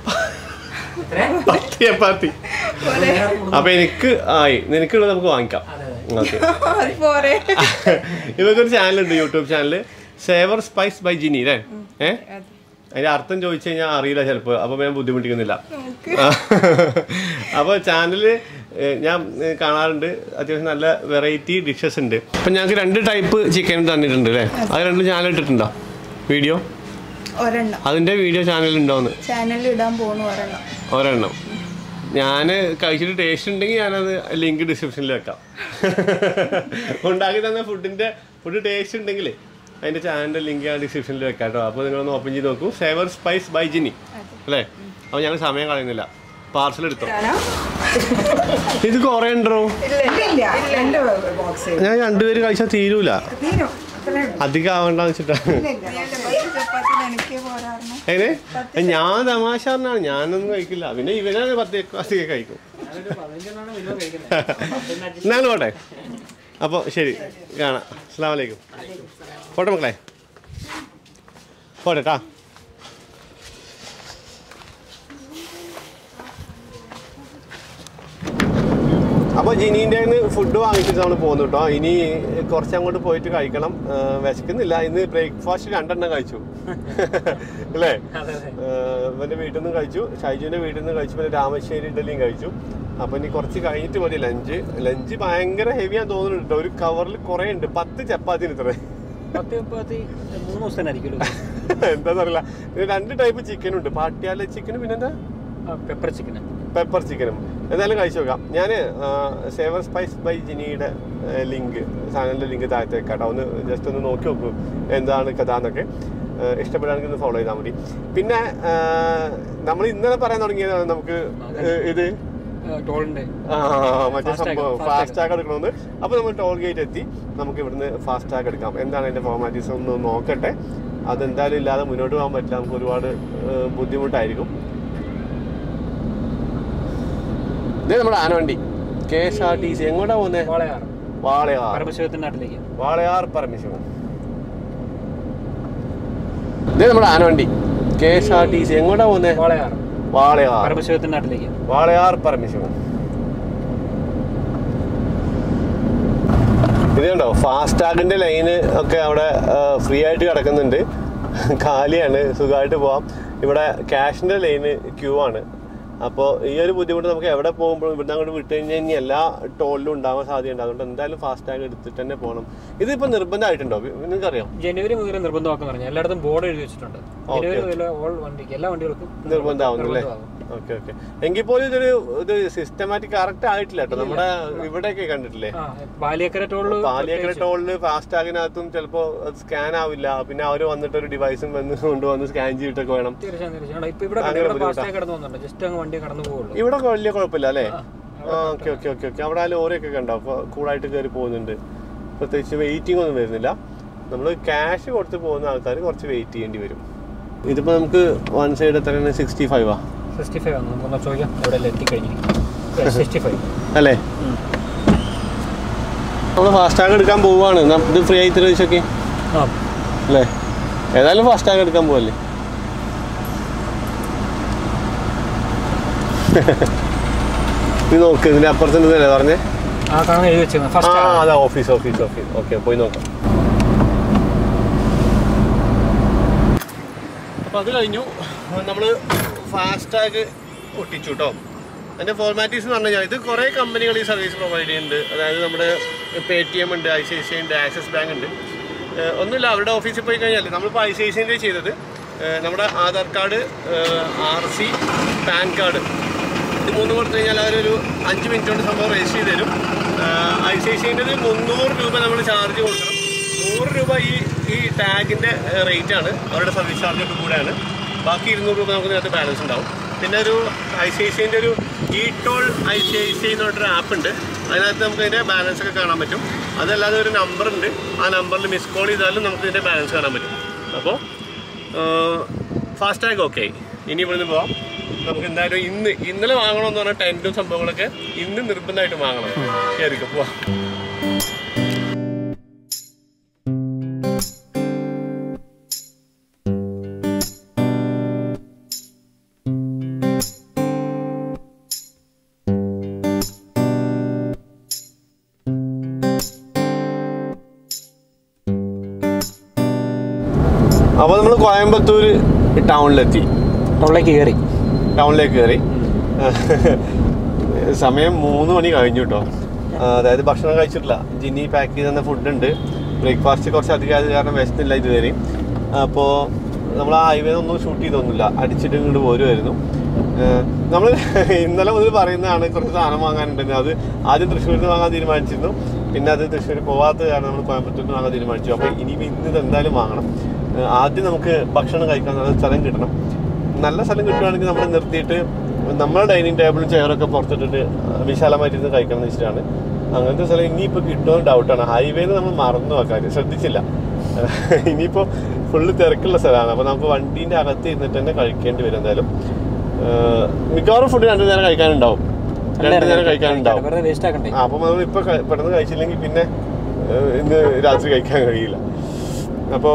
Speaker 1: പത്ത് ചപ്പാത്തി അപ്പൊ എനിക്ക് ആയി നിനക്കുള്ളത് നമുക്ക് വാങ്ങിക്കാം ഓക്കെ
Speaker 4: അത് പോരെ
Speaker 1: ഇവക്കൊരു ചാനലുണ്ട് YouTube channel savour spice by Jini അല്ലേ ഏ അതിന്റെ അർത്ഥം ചോദിച്ചു കഴിഞ്ഞാൽ അറിയില്ല ചിലപ്പോൾ അപ്പൊ ഞാൻ ബുദ്ധിമുട്ടിക്കുന്നില്ല അപ്പോൾ ചാനല് ഞാൻ ഏ, കാണാറുണ്ട് അത്യാവശ്യം നല്ല വെറൈറ്റി ഡിഷസ് ഉണ്ട് അപ്പം ഞങ്ങൾക്ക് രണ്ട് ടൈപ്പ് ചിക്കൻ തന്നിട്ടുണ്ട് അല്ലേ അത് രണ്ട് ചാനൽ ഇട്ടിട്ടുണ്ടോ വീഡിയോ
Speaker 4: ഒരെണ്ണം
Speaker 1: അതിന്റെ വീഡിയോ ചാനൽ ഉണ്ടോന്ന്
Speaker 4: ചാനലിൽ ഇടാൻ പോണു ഒരെണ്ണം
Speaker 1: ഒരെണ്ണം ഞാൻ കഴിച്ചിട്ട് ടേസ്റ്റ് ഉണ്ടെങ്കിൽ ഞാനത് ലിങ്ക് ഡിസ്ക്രിപ്ഷനിൽ വെക്കാം ഉണ്ടാക്കി തന്ന ഫുഡിന്റെ ഫുഡ് ടേസ്റ്റ് ഉണ്ടെങ്കിൽ അതിന്റെ ചാനലിന്റെ ലിങ്ക് ഞാൻ ഡിസ്ക്രിപ്ഷനിൽ വെക്കാം കേട്ടോ അപ്പോൾ നിങ്ങളൊന്ന് ഓപ്പൺ ചെയ്ത് നോക്കൂ സേവർ സ്പൈസ് ബൈ ജിനി അല്ലേ അപ്പോൾ ഞങ്ങൾ സമയം കളയുന്നില്ല പാർസൽ എടുത്തോ ഇത് കുറേ ഉണ്ടോ
Speaker 5: രണ്ട് ബോക്സ്
Speaker 1: ഞാൻ രണ്ടുപേര് കഴിച്ചാൽ തീരൂല
Speaker 5: തീരും അത്രേ ഉള്ളൂ.
Speaker 1: അധികം ആവണ്ടെന്ന് വെച്ചിട്ടാണ്
Speaker 4: ചപ്പാത്തി എനിക്ക് പോരാറുണ്ട്
Speaker 1: എങ്ങനെ ഞാൻ തമാശ പറഞ്ഞാണ് ഞാനൊന്നും കഴിക്കില്ല പിന്നെ ഇവനാണ് പത്ത് പത്ത് കഴിക്കും എന്നാലും പോട്ടെ അപ്പോൾ ശരി കാണാം അസ്സാം വലൈക്കും പോട്ടെ മക്കളെ പോട്ടെ ട്ടാ അപ്പോൾ ജിനീൻ്റെ ഫുഡ് വാങ്ങിച്ചിട്ട് നമ്മൾ പോകുന്നു കേട്ടോ ഇനി കുറച്ച് അങ്ങോട്ട് പോയിട്ട് കഴിക്കണം ആ, വിശക്കുന്നില്ല ഇന്ന് ബ്രേക്ക്ഫാസ്റ്റ് രണ്ടെണ്ണം കഴിച്ചു അല്ലേ ഇവൻ്റെ വീട്ടിൽ നിന്ന് കഴിച്ചു ഷൈജുവിൻ്റെ വീട്ടിൽ നിന്ന് കഴിച്ചു പിന്നെ രാമശ്ശേരി ഇഡലിയും കഴിച്ചു അപ്പോൾ ഇനി കുറച്ച് കഴിഞ്ഞിട്ട് മതി ലഞ്ച് ലഞ്ച് ഭയങ്കര ഹെവിയാന്ന് തോന്നുന്നുണ്ട് കേട്ടോ ഒരു കവറിൽ കുറേ ഉണ്ട് പത്ത് ചപ്പാത്തിന് ഇത്ര
Speaker 6: പത്ത് ചപ്പാത്തി മൂന്ന് ദിവസത്തിനായിരിക്കുമല്ലോ
Speaker 1: എന്താണെന്നറിയില്ല ഇത് രണ്ട് ടൈപ്പ് ചിക്കൻ ഉണ്ട് പാട്ടിയാല ചിക്കനും പിന്നെന്താ
Speaker 6: പെപ്പർ ചിക്കന്
Speaker 1: പെപ്പർ ചിക്കനും എന്തായാലും കഴിച്ചു നോക്കാം ഞാൻ സേവർ സ്പൈസ് ബൈ ജിനിയുടെ ലിങ്ക് ചാനലിൻ്റെ ലിങ്ക് താഴത്ത് വെക്കാം കേട്ടോ ഒന്ന് ജസ്റ്റ് ഒന്ന് നോക്കി നോക്കൂ എന്താണ് കഥ എന്നൊക്കെ ആ, ഇഷ്ടപ്പെടുകയാണെങ്കിൽ ഒന്ന് ഫോളോ ചെയ്താൽ മതി പിന്നെ നമ്മൾ ഇന്നലെ പറയാൻ തുടങ്ങിയതാണ് നമുക്ക് ഏ, ഇത്
Speaker 6: ടോളിന്റെ
Speaker 1: ആ, മറ്റേ
Speaker 6: Fast tag,
Speaker 1: സംഭവം
Speaker 6: fast
Speaker 1: ഫാസ്റ്റ് ടാഗ് എടുക്കണമെന്ന് അപ്പോൾ നമ്മൾ ടോൾ ഗേറ്റ് എത്തി നമുക്ക് ഇവിടുന്ന് ഫാസ്റ്റ് ടാഗ് എടുക്കാം എന്താണ് അതിൻ്റെ ഫോർമാലിറ്റീസ് ഒന്ന് നോക്കട്ടെ അതെന്തായാലും ഇല്ലാതെ മുന്നോട്ട് പോകാൻ പറ്റില്ല നമുക്ക് ഒരുപാട് ഏ, ബുദ്ധിമുട്ടായിരിക്കും ഇത് നമ്മുടെ ആനവണ്ടി K S R T C എങ്ങോട്ടാ പോകുന്നത്
Speaker 6: വാളയാർ
Speaker 1: വാളയാർ
Speaker 6: പരമശിവത്തിന്റെ നാട്ടിലേക്ക്
Speaker 1: വാളയാർ പരമശിവൻ ഇത് നമ്മുടെ ആനവണ്ടി K S R T C എങ്ങോട്ടാ പോകുന്നത്
Speaker 6: വാളയാർ
Speaker 1: വാളയാർ
Speaker 6: പരമശിവത്തിന്റെ നാട്ടിലേക്ക്
Speaker 1: വാളയാർ പരമശിവൻ ഇത് കണ്ടോ ഫാസ്ടാഗിന്റെ ലൈന് ഒക്കെ അവിടെ ഫ്രീ ആയിട്ട് കിടക്കുന്നുണ്ട് കാലിയാണ് സുഖമായിട്ട് പോവാം ഇവിടെ ക്യാഷിന്റെ ലൈന് ക്യൂ ആണ് അപ്പോൾ ഈ ഒരു ബുദ്ധിമുട്ട് നമുക്ക് എവിടെ പോകുമ്പോഴും ഇവിടുന്ന് അങ്ങോട്ട് വിട്ട് കഴിഞ്ഞാൽ ഇനി എല്ലാ ടോളിലും ഉണ്ടാവാൻ സാധ്യതയുണ്ട് അതുകൊണ്ട് എന്തായാലും ഫാസ്ടാഗ് എടുത്തിട്ട് തന്നെ പോകണം ഇതിപ്പോൾ നിർബന്ധമായിട്ടുണ്ടോ നിങ്ങൾക്കറിയാം
Speaker 6: ജനുവരി മുതൽ നിർബന്ധമാക്കാൻ പറഞ്ഞു എല്ലായിടത്തും ബോർഡ് എഴുതി വെച്ചിട്ടുണ്ട് ജനുവരി മുതൽ ഓൾ വണ്ടിക്ക് എല്ലാ വണ്ടികൾക്കും
Speaker 1: നിർബന്ധമാവുന്നു അല്ലേ
Speaker 6: നിർബന്ധമാകും.
Speaker 1: ഓക്കെ ഓക്കെ എങ്കിൽ പോലും ഇതൊരു ഇത് സിസ്റ്റമാറ്റിക് കറക്റ്റ് ആയിട്ടില്ല കേട്ടോ നമ്മുടെ ഇവിടെയൊക്കെ കണ്ടിട്ടില്ലേ
Speaker 6: ആ ബാലിയക്കര ടോളില്
Speaker 1: പാലിയേക്കര ടോളില് ഫാസ്ടാഗിനകത്തും ചിലപ്പോ സ്കാൻ ആവില്ല പിന്നെ അവര് വന്നിട്ട് ഒരു ഡിവൈസും വന്ന് കൊണ്ടുവന്ന് സ്കാൻ ചെയ്തിട്ടൊക്കെ വേണം
Speaker 6: തീർച്ചയായും തീർച്ചയായും ഇപ്പൊ ഇവിടെ
Speaker 1: അങ്ങനെ
Speaker 6: ഇവിടെ
Speaker 1: ബുദ്ധിമുട്ടാ.
Speaker 6: ഫാസ്റ്റായി കടന്നു വന്നിട്ടുണ്ട് ജസ്റ്റ് അങ്ങ് വണ്ടി കടന്നു പോകുള്ളൂ
Speaker 1: ഇവിടെ വലിയ കുഴപ്പമില്ല അല്ലേ ഓക്കെ ഓക്കെ ഓക്കെ ഓക്കെ അവിടെ ആ ലോറിയൊക്കെ കണ്ടോ അപ്പൊ കൂളായിട്ട് കയറി പോകുന്നുണ്ട് പ്രത്യേകിച്ച് വെയിറ്റിംഗ് ഒന്നും വരുന്നില്ല നമ്മൾ ക്യാഷ് കൊടുത്ത് പോകുന്ന ആൾക്കാർ കുറച്ച് വെയിറ്റ് ചെയ്യേണ്ടി വരും ഇതിപ്പോ നമുക്ക് വൺ സൈഡ് എത്രയാണ് സിക്സ്റ്റി ഫൈവാ
Speaker 6: സിക്സ്റ്റി ഫൈവ് ആണ് നമുക്കൊന്ന് ചോദിക്കാം എവിടെ എത്തിക്കഴിഞ്ഞിരിക്കും സിക്സ്റ്റി ഫൈവ്
Speaker 1: അല്ലേ നമ്മൾ ഫാസ്ടാഗ് എടുക്കാൻ പോവാണ് ന- ഇത് ഫ്രീ ആയി തരുമോ ചോദിച്ചോക്കെ
Speaker 6: ആ
Speaker 1: അല്ലേ ഏതായാലും ഫാസ്ടാഗ് എടുക്കാൻ പോവല്ലേ നീ നോക്ക് ഇതിന്റെ അപ്പുറത്തുണ്ടല്ലേ പറഞ്ഞേ
Speaker 6: ആ കാണാൻ എഴുതി വെച്ചിരുന്നു
Speaker 1: ആ
Speaker 6: ഫസ്റ്റ്
Speaker 1: അതാ ഓഫീസ് ഓഫീസ് ഓഫീസ് ഓക്കെ പോയി നോക്കാം അപ്പോൾ അത് കഴിഞ്ഞു നമ്മൾ ഫാസ്ടാഗ് ഒട്ടിച്ചു കേട്ടോ അതിൻ്റെ ഫോർമാലിറ്റീസ് എന്ന് പറഞ്ഞു കഴിഞ്ഞാൽ ഇത് കുറേ കമ്പനികൾ ഈ സർവീസ് പ്രൊവൈഡ് ചെയ്യുന്നുണ്ട് അതായത് നമ്മുടെ പേ ടി എം ഉണ്ട് ഐ സി ഐ സി ഉണ്ട് ആക്സിസ് ബാങ്ക് ഉണ്ട് ഏഹ് ഒന്നുമില്ല അവരുടെ ഓഫീസിൽ പോയി കഴിഞ്ഞാൽ നമ്മളിപ്പോൾ ഐ സി ഐ സിൻ്റെ ചെയ്തത് ഏഹ് നമ്മുടെ Aadhaar card R C PAN card ഇത് മൂന്ന് കൊടുത്തു കഴിഞ്ഞാൽ അവരൊരു അഞ്ച് മിനിറ്റ് കൊണ്ട് സംഭവം രജിസ്റ്റർ ചെയ്ത് തരും ഐ സി ഐ സിൻ്റെ മുന്നൂറ് രൂപ നമ്മൾ ചാർജ് കൊടുക്കണം നൂറ് രൂപ ഈ ഈ ടാഗിൻ്റെ റേറ്റ് ആണ് അവരുടെ സർവീസ് ചാർജ് ഒക്കെ കൂടെയാണ് ബാക്കി ഇരുന്നൂറ് രൂപ നമുക്ക് നേരത്തെ ബാലൻസ് ഉണ്ടാവും പിന്നെ ഒരു ഐ സി ഐ സിൻ്റെ ഒരു e toll I C I C എന്ന് പറഞ്ഞൊരു ആപ്പ് ഉണ്ട് അതിനകത്ത് നമുക്ക് ഇതിൻ്റെ ബാലൻസ് ഒക്കെ കാണാൻ പറ്റും അതല്ലാതെ ഒരു നമ്പർ ഉണ്ട് ആ നമ്പറിൽ മിസ് കോൾ ചെയ്താലും നമുക്ക് ഇതിൻ്റെ ബാലൻസ് കാണാൻ പറ്റും അപ്പോൾ ഫാസ്ടാഗ് ഓക്കെ ഇനി ഇവിടുന്ന് പോവാം നമുക്ക് എന്തായാലും ഇന്ന് ഇന്നലെ വാങ്ങണമെന്ന് പറഞ്ഞ ടെൻറ്റും സംഭവങ്ങളൊക്കെ ഇന്ന് നിർബന്ധമായിട്ടും വാങ്ങണം ശരിക്കും പോവാം അപ്പോൾ നമ്മൾ കോയമ്പത്തൂർ ടൗണിലെത്തി
Speaker 6: ടൗണിലേക്ക് കയറി
Speaker 1: ടൗണിലേക്ക് കയറി സമയം മൂന്ന് മണി കഴിഞ്ഞു കേട്ടോ അതായത് ഭക്ഷണം കഴിച്ചിട്ടില്ല ജിന്നി പാക്ക് ചെയ്ത് തന്ന ഫുഡ് ഉണ്ട് ബ്രേക്ക്ഫാസ്റ്റ് കുറച്ച് അധികം ആയത് കാരണം വിശന്നില്ല ഇതുവരെ അപ്പോൾ നമ്മൾ ആ ഹൈവേ ഒന്നും ഷൂട്ട് ചെയ്തൊന്നുമില്ല അടിച്ചിട്ട് ഇങ്ങോട്ട് പോരുമായിരുന്നു നമ്മൾ ഇന്നലെ മുതൽ പറയുന്നതാണ് കുറച്ച് സാധനം വാങ്ങാനുണ്ടെന്ന് അത് ആദ്യം തൃശ്ശൂരിൽ നിന്ന് വാങ്ങാൻ തീരുമാനിച്ചിരുന്നു പിന്നെ അത് തൃശ്ശൂർ പോകാത്ത കാരണം നമ്മൾ കോയമ്പത്തൂരിൽ നിന്ന് വാങ്ങാൻ തീരുമാനിച്ചു അപ്പോൾ ഇനിയിപ്പോൾ ഇന്ന് ഇത് എന്തായാലും വാങ്ങണം ഏഹ് ആദ്യം നമുക്ക് ഭക്ഷണം കഴിക്കാൻ നല്ല സ്ഥലം കിട്ടണം നല്ല സ്ഥലം കിട്ടുകയാണെങ്കിൽ നമ്മൾ നിർത്തിയിട്ട് നമ്മുടെ ഡൈനിങ് ടേബിളും ചെയറൊക്കെ പുറത്തിട്ടിട്ട് വിശാലമായിട്ടിരുന്ന് കഴിക്കണം എന്ന് വെച്ചിട്ടാണ് അങ്ങനത്തെ സ്ഥലം ഇനിയിപ്പോൾ കിട്ടുമോ ഡൗട്ടാണ് ഹൈവേന്ന് നമ്മൾ മറന്നു ആ കാര്യം ശ്രദ്ധിച്ചില്ല ഇനിയിപ്പോൾ ഫുള്ള് തിരക്കുള്ള സ്ഥലമാണ് അപ്പോൾ നമുക്ക് വണ്ടീൻ്റെ അകത്ത് ഇരുന്നിട്ട് തന്നെ കഴിക്കേണ്ടി വരും എന്തായാലും ഏഹ് മിക്കവാറും ഫുഡ് രണ്ടു നേരം കഴിക്കാനുണ്ടാവും രണ്ടു നേരം കഴിക്കാനുണ്ടാവും
Speaker 6: വെറുതെ വേസ്റ്റ് ആക്കണ്ടേ
Speaker 1: ആ, അപ്പം നമ്മൾ ഇപ്പൊ ക- പെട്ടെന്ന് കഴിച്ചില്ലെങ്കിൽ പിന്നെ ഏഹ്, ഇന്ന് രാത്രി കഴിക്കാൻ കഴിയില്ല അപ്പോൾ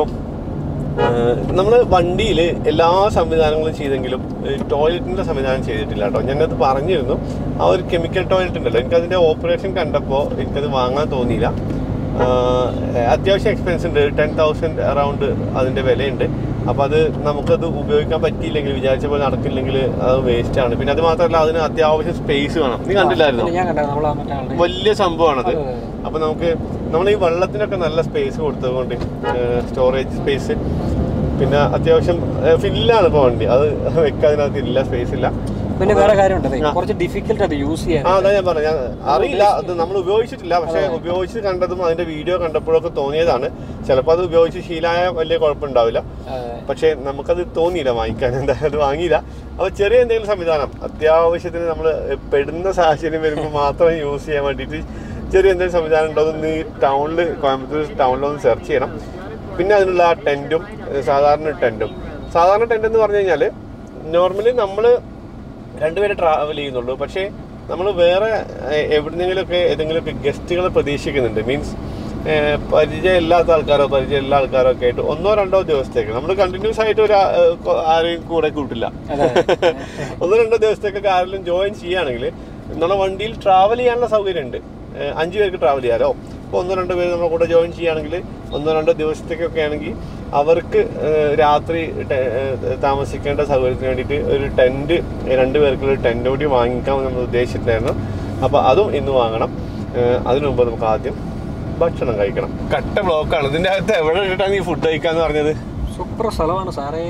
Speaker 1: നമ്മൾ വണ്ടിയിൽ എല്ലാ സംവിധാനങ്ങളും ചെയ്തെങ്കിലും ടോയ്ലറ്റിന്റെ സംവിധാനം ചെയ്തിട്ടില്ല കേട്ടോ ഞാനത് പറഞ്ഞിരുന്നു ആ ഒരു കെമിക്കൽ ടോയ്ലറ്റ് ഉണ്ടല്ലോ എനിക്കതിന്റെ ഓപ്പറേഷൻ കണ്ടപ്പോൾ എനിക്കത് വാങ്ങാൻ തോന്നിയില്ല ആഹ്, അത്യാവശ്യം എക്സ്പെൻസ് ഉണ്ട് ടെൻ തൗസൻഡ് അറൗണ്ട് അതിന്റെ വിലയുണ്ട് അപ്പോൾ അത് നമുക്കത് ഉപയോഗിക്കാൻ പറ്റിയില്ലെങ്കിൽ വിചാരിച്ച പോലെ നടക്കില്ലെങ്കിൽ അത് വേസ്റ്റ് ആണ് പിന്നെ അത് മാത്രമല്ല അതിന് അത്യാവശ്യം സ്പേസ് വേണം നീ കണ്ടില്ലായിരുന്നോ
Speaker 6: ഞാൻ കണ്ടത് നമ്മളാ മറ്റേ ആളുടെ
Speaker 1: വലിയ സംഭവമാണത്
Speaker 6: അതെ, അതെ.
Speaker 1: അപ്പൊ നമുക്ക് നമ്മൾ ഈ വെള്ളത്തിനൊക്കെ നല്ല സ്പേസ് കൊടുത്തതുകൊണ്ട് സ്റ്റോറേജ് സ്പേസ് പിന്നെ അത്യാവശ്യം ഫില്ലാണ് ഇപ്പൊ വണ്ടി അത് വെക്കാൻ അതിനകത്ത് ഇല്ല സ്പേസ് ഇല്ല
Speaker 6: പിന്നെ വേറെ കാര്യമുണ്ട്
Speaker 1: ആ.
Speaker 6: കുറച്ച് ഡിഫിക്കൽട്ട് അത് യൂസ് ചെയ്യാൻ
Speaker 1: ആ അതാ ഞാൻ പറഞ്ഞു ഞാൻ അറിയില്ല അത് നമ്മൾ ഉപയോഗിച്ചിട്ടില്ല പക്ഷെ ഉപയോഗിച്ച് കണ്ടതും അതിന്റെ വീഡിയോ കണ്ടപ്പോഴൊക്കെ തോന്നിയതാണ് ചിലപ്പോൾ അത് ഉപയോഗിച്ച് ശീലമായ വലിയ കുഴപ്പമുണ്ടാവില്ല പക്ഷെ നമുക്കത് തോന്നിയില്ല വാങ്ങിക്കാൻ എന്തായാലും അത് വാങ്ങിയില്ല അപ്പൊ ചെറിയ എന്തെങ്കിലും സംവിധാനം അത്യാവശ്യത്തിന് നമ്മൾ പെടുന്ന സാഹചര്യം വരുമ്പോൾ മാത്രം യൂസ് ചെയ്യാൻ വേണ്ടിയിട്ട് ചെറിയ എന്തെങ്കിലും സംവിധാനം ഉണ്ടോ എന്ന് ഈ ടൗണിൽ കോയമ്പത്തൂർ ടൗണിലൊന്ന് സെർച്ച് ചെയ്യണം പിന്നെ അതിനുള്ള ആ ടെൻറ്റും സാധാരണ ടെൻറ്റും സാധാരണ ടെൻ്റ് എന്ന് പറഞ്ഞു കഴിഞ്ഞാൽ നോർമലി നമ്മൾ രണ്ടുപേരെ ട്രാവൽ ചെയ്യുന്നുള്ളൂ പക്ഷേ നമ്മൾ വേറെ ഏഹ്, എവിടുന്നെങ്കിലുമൊക്കെ ഏതെങ്കിലുമൊക്കെ ഗസ്റ്റുകളെ പ്രതീക്ഷിക്കുന്നുണ്ട് മീൻസ് പരിചയം ഇല്ലാത്ത ആൾക്കാരോ പരിചയം എല്ലാ ആൾക്കാരോ ഒക്കെ ആയിട്ട് ഒന്നോ രണ്ടോ ദിവസത്തേക്ക് നമ്മൾ കണ്ടിന്യൂസ് ആയിട്ട് ഒരു ആ- ഏഹ് കൊ- ആരെയും കൂടെ കൂട്ടില്ല ഒന്നോ രണ്ടോ ദിവസത്തേക്കൊക്കെ ആരെങ്കിലും ജോയിൻ ചെയ്യുകയാണെങ്കിൽ നമ്മുടെ വണ്ടിയിൽ ട്രാവൽ ചെയ്യാനുള്ള സൗകര്യം ഉണ്ട് ഏഹ്, അഞ്ച് പേർക്ക് ട്രാവൽ ചെയ്യാലോ അപ്പോൾ ഒന്നോ രണ്ടോ പേര് നമ്മുടെ കൂടെ ജോയിൻ ചെയ്യുകയാണെങ്കിൽ ഒന്നോ രണ്ടോ ദിവസത്തേക്കൊക്കെ ആണെങ്കിൽ അവർക്ക് ഏഹ്, രാത്രി ടെ- ഏഹ്, താമസിക്കേണ്ട സൗകര്യത്തിന് വേണ്ടിയിട്ട് ഒരു ടെൻറ്റ് രണ്ട് പേർക്കുള്ള ഒരു ടെൻറ്റ് കൂടി വാങ്ങിക്കാൻ നമ്മൾ ഉദ്ദേശിച്ചിട്ടുണ്ടായിരുന്നു അപ്പോൾ അതും ഇന്ന് വാങ്ങണം ഏഹ്, അതിനു മുമ്പ് നമുക്ക് ആദ്യം ഭക്ഷണം കഴിക്കണം കട്ട ബ്ലോക്കാണ് ഇതിൻ്റെ അകത്ത് എവിടെ ഇട്ടിട്ടാണ് ഈ ഫുഡ് കഴിക്കാന്ന് പറഞ്ഞത്
Speaker 6: സൂപ്പർ സ്ഥലമാണ് സാറേ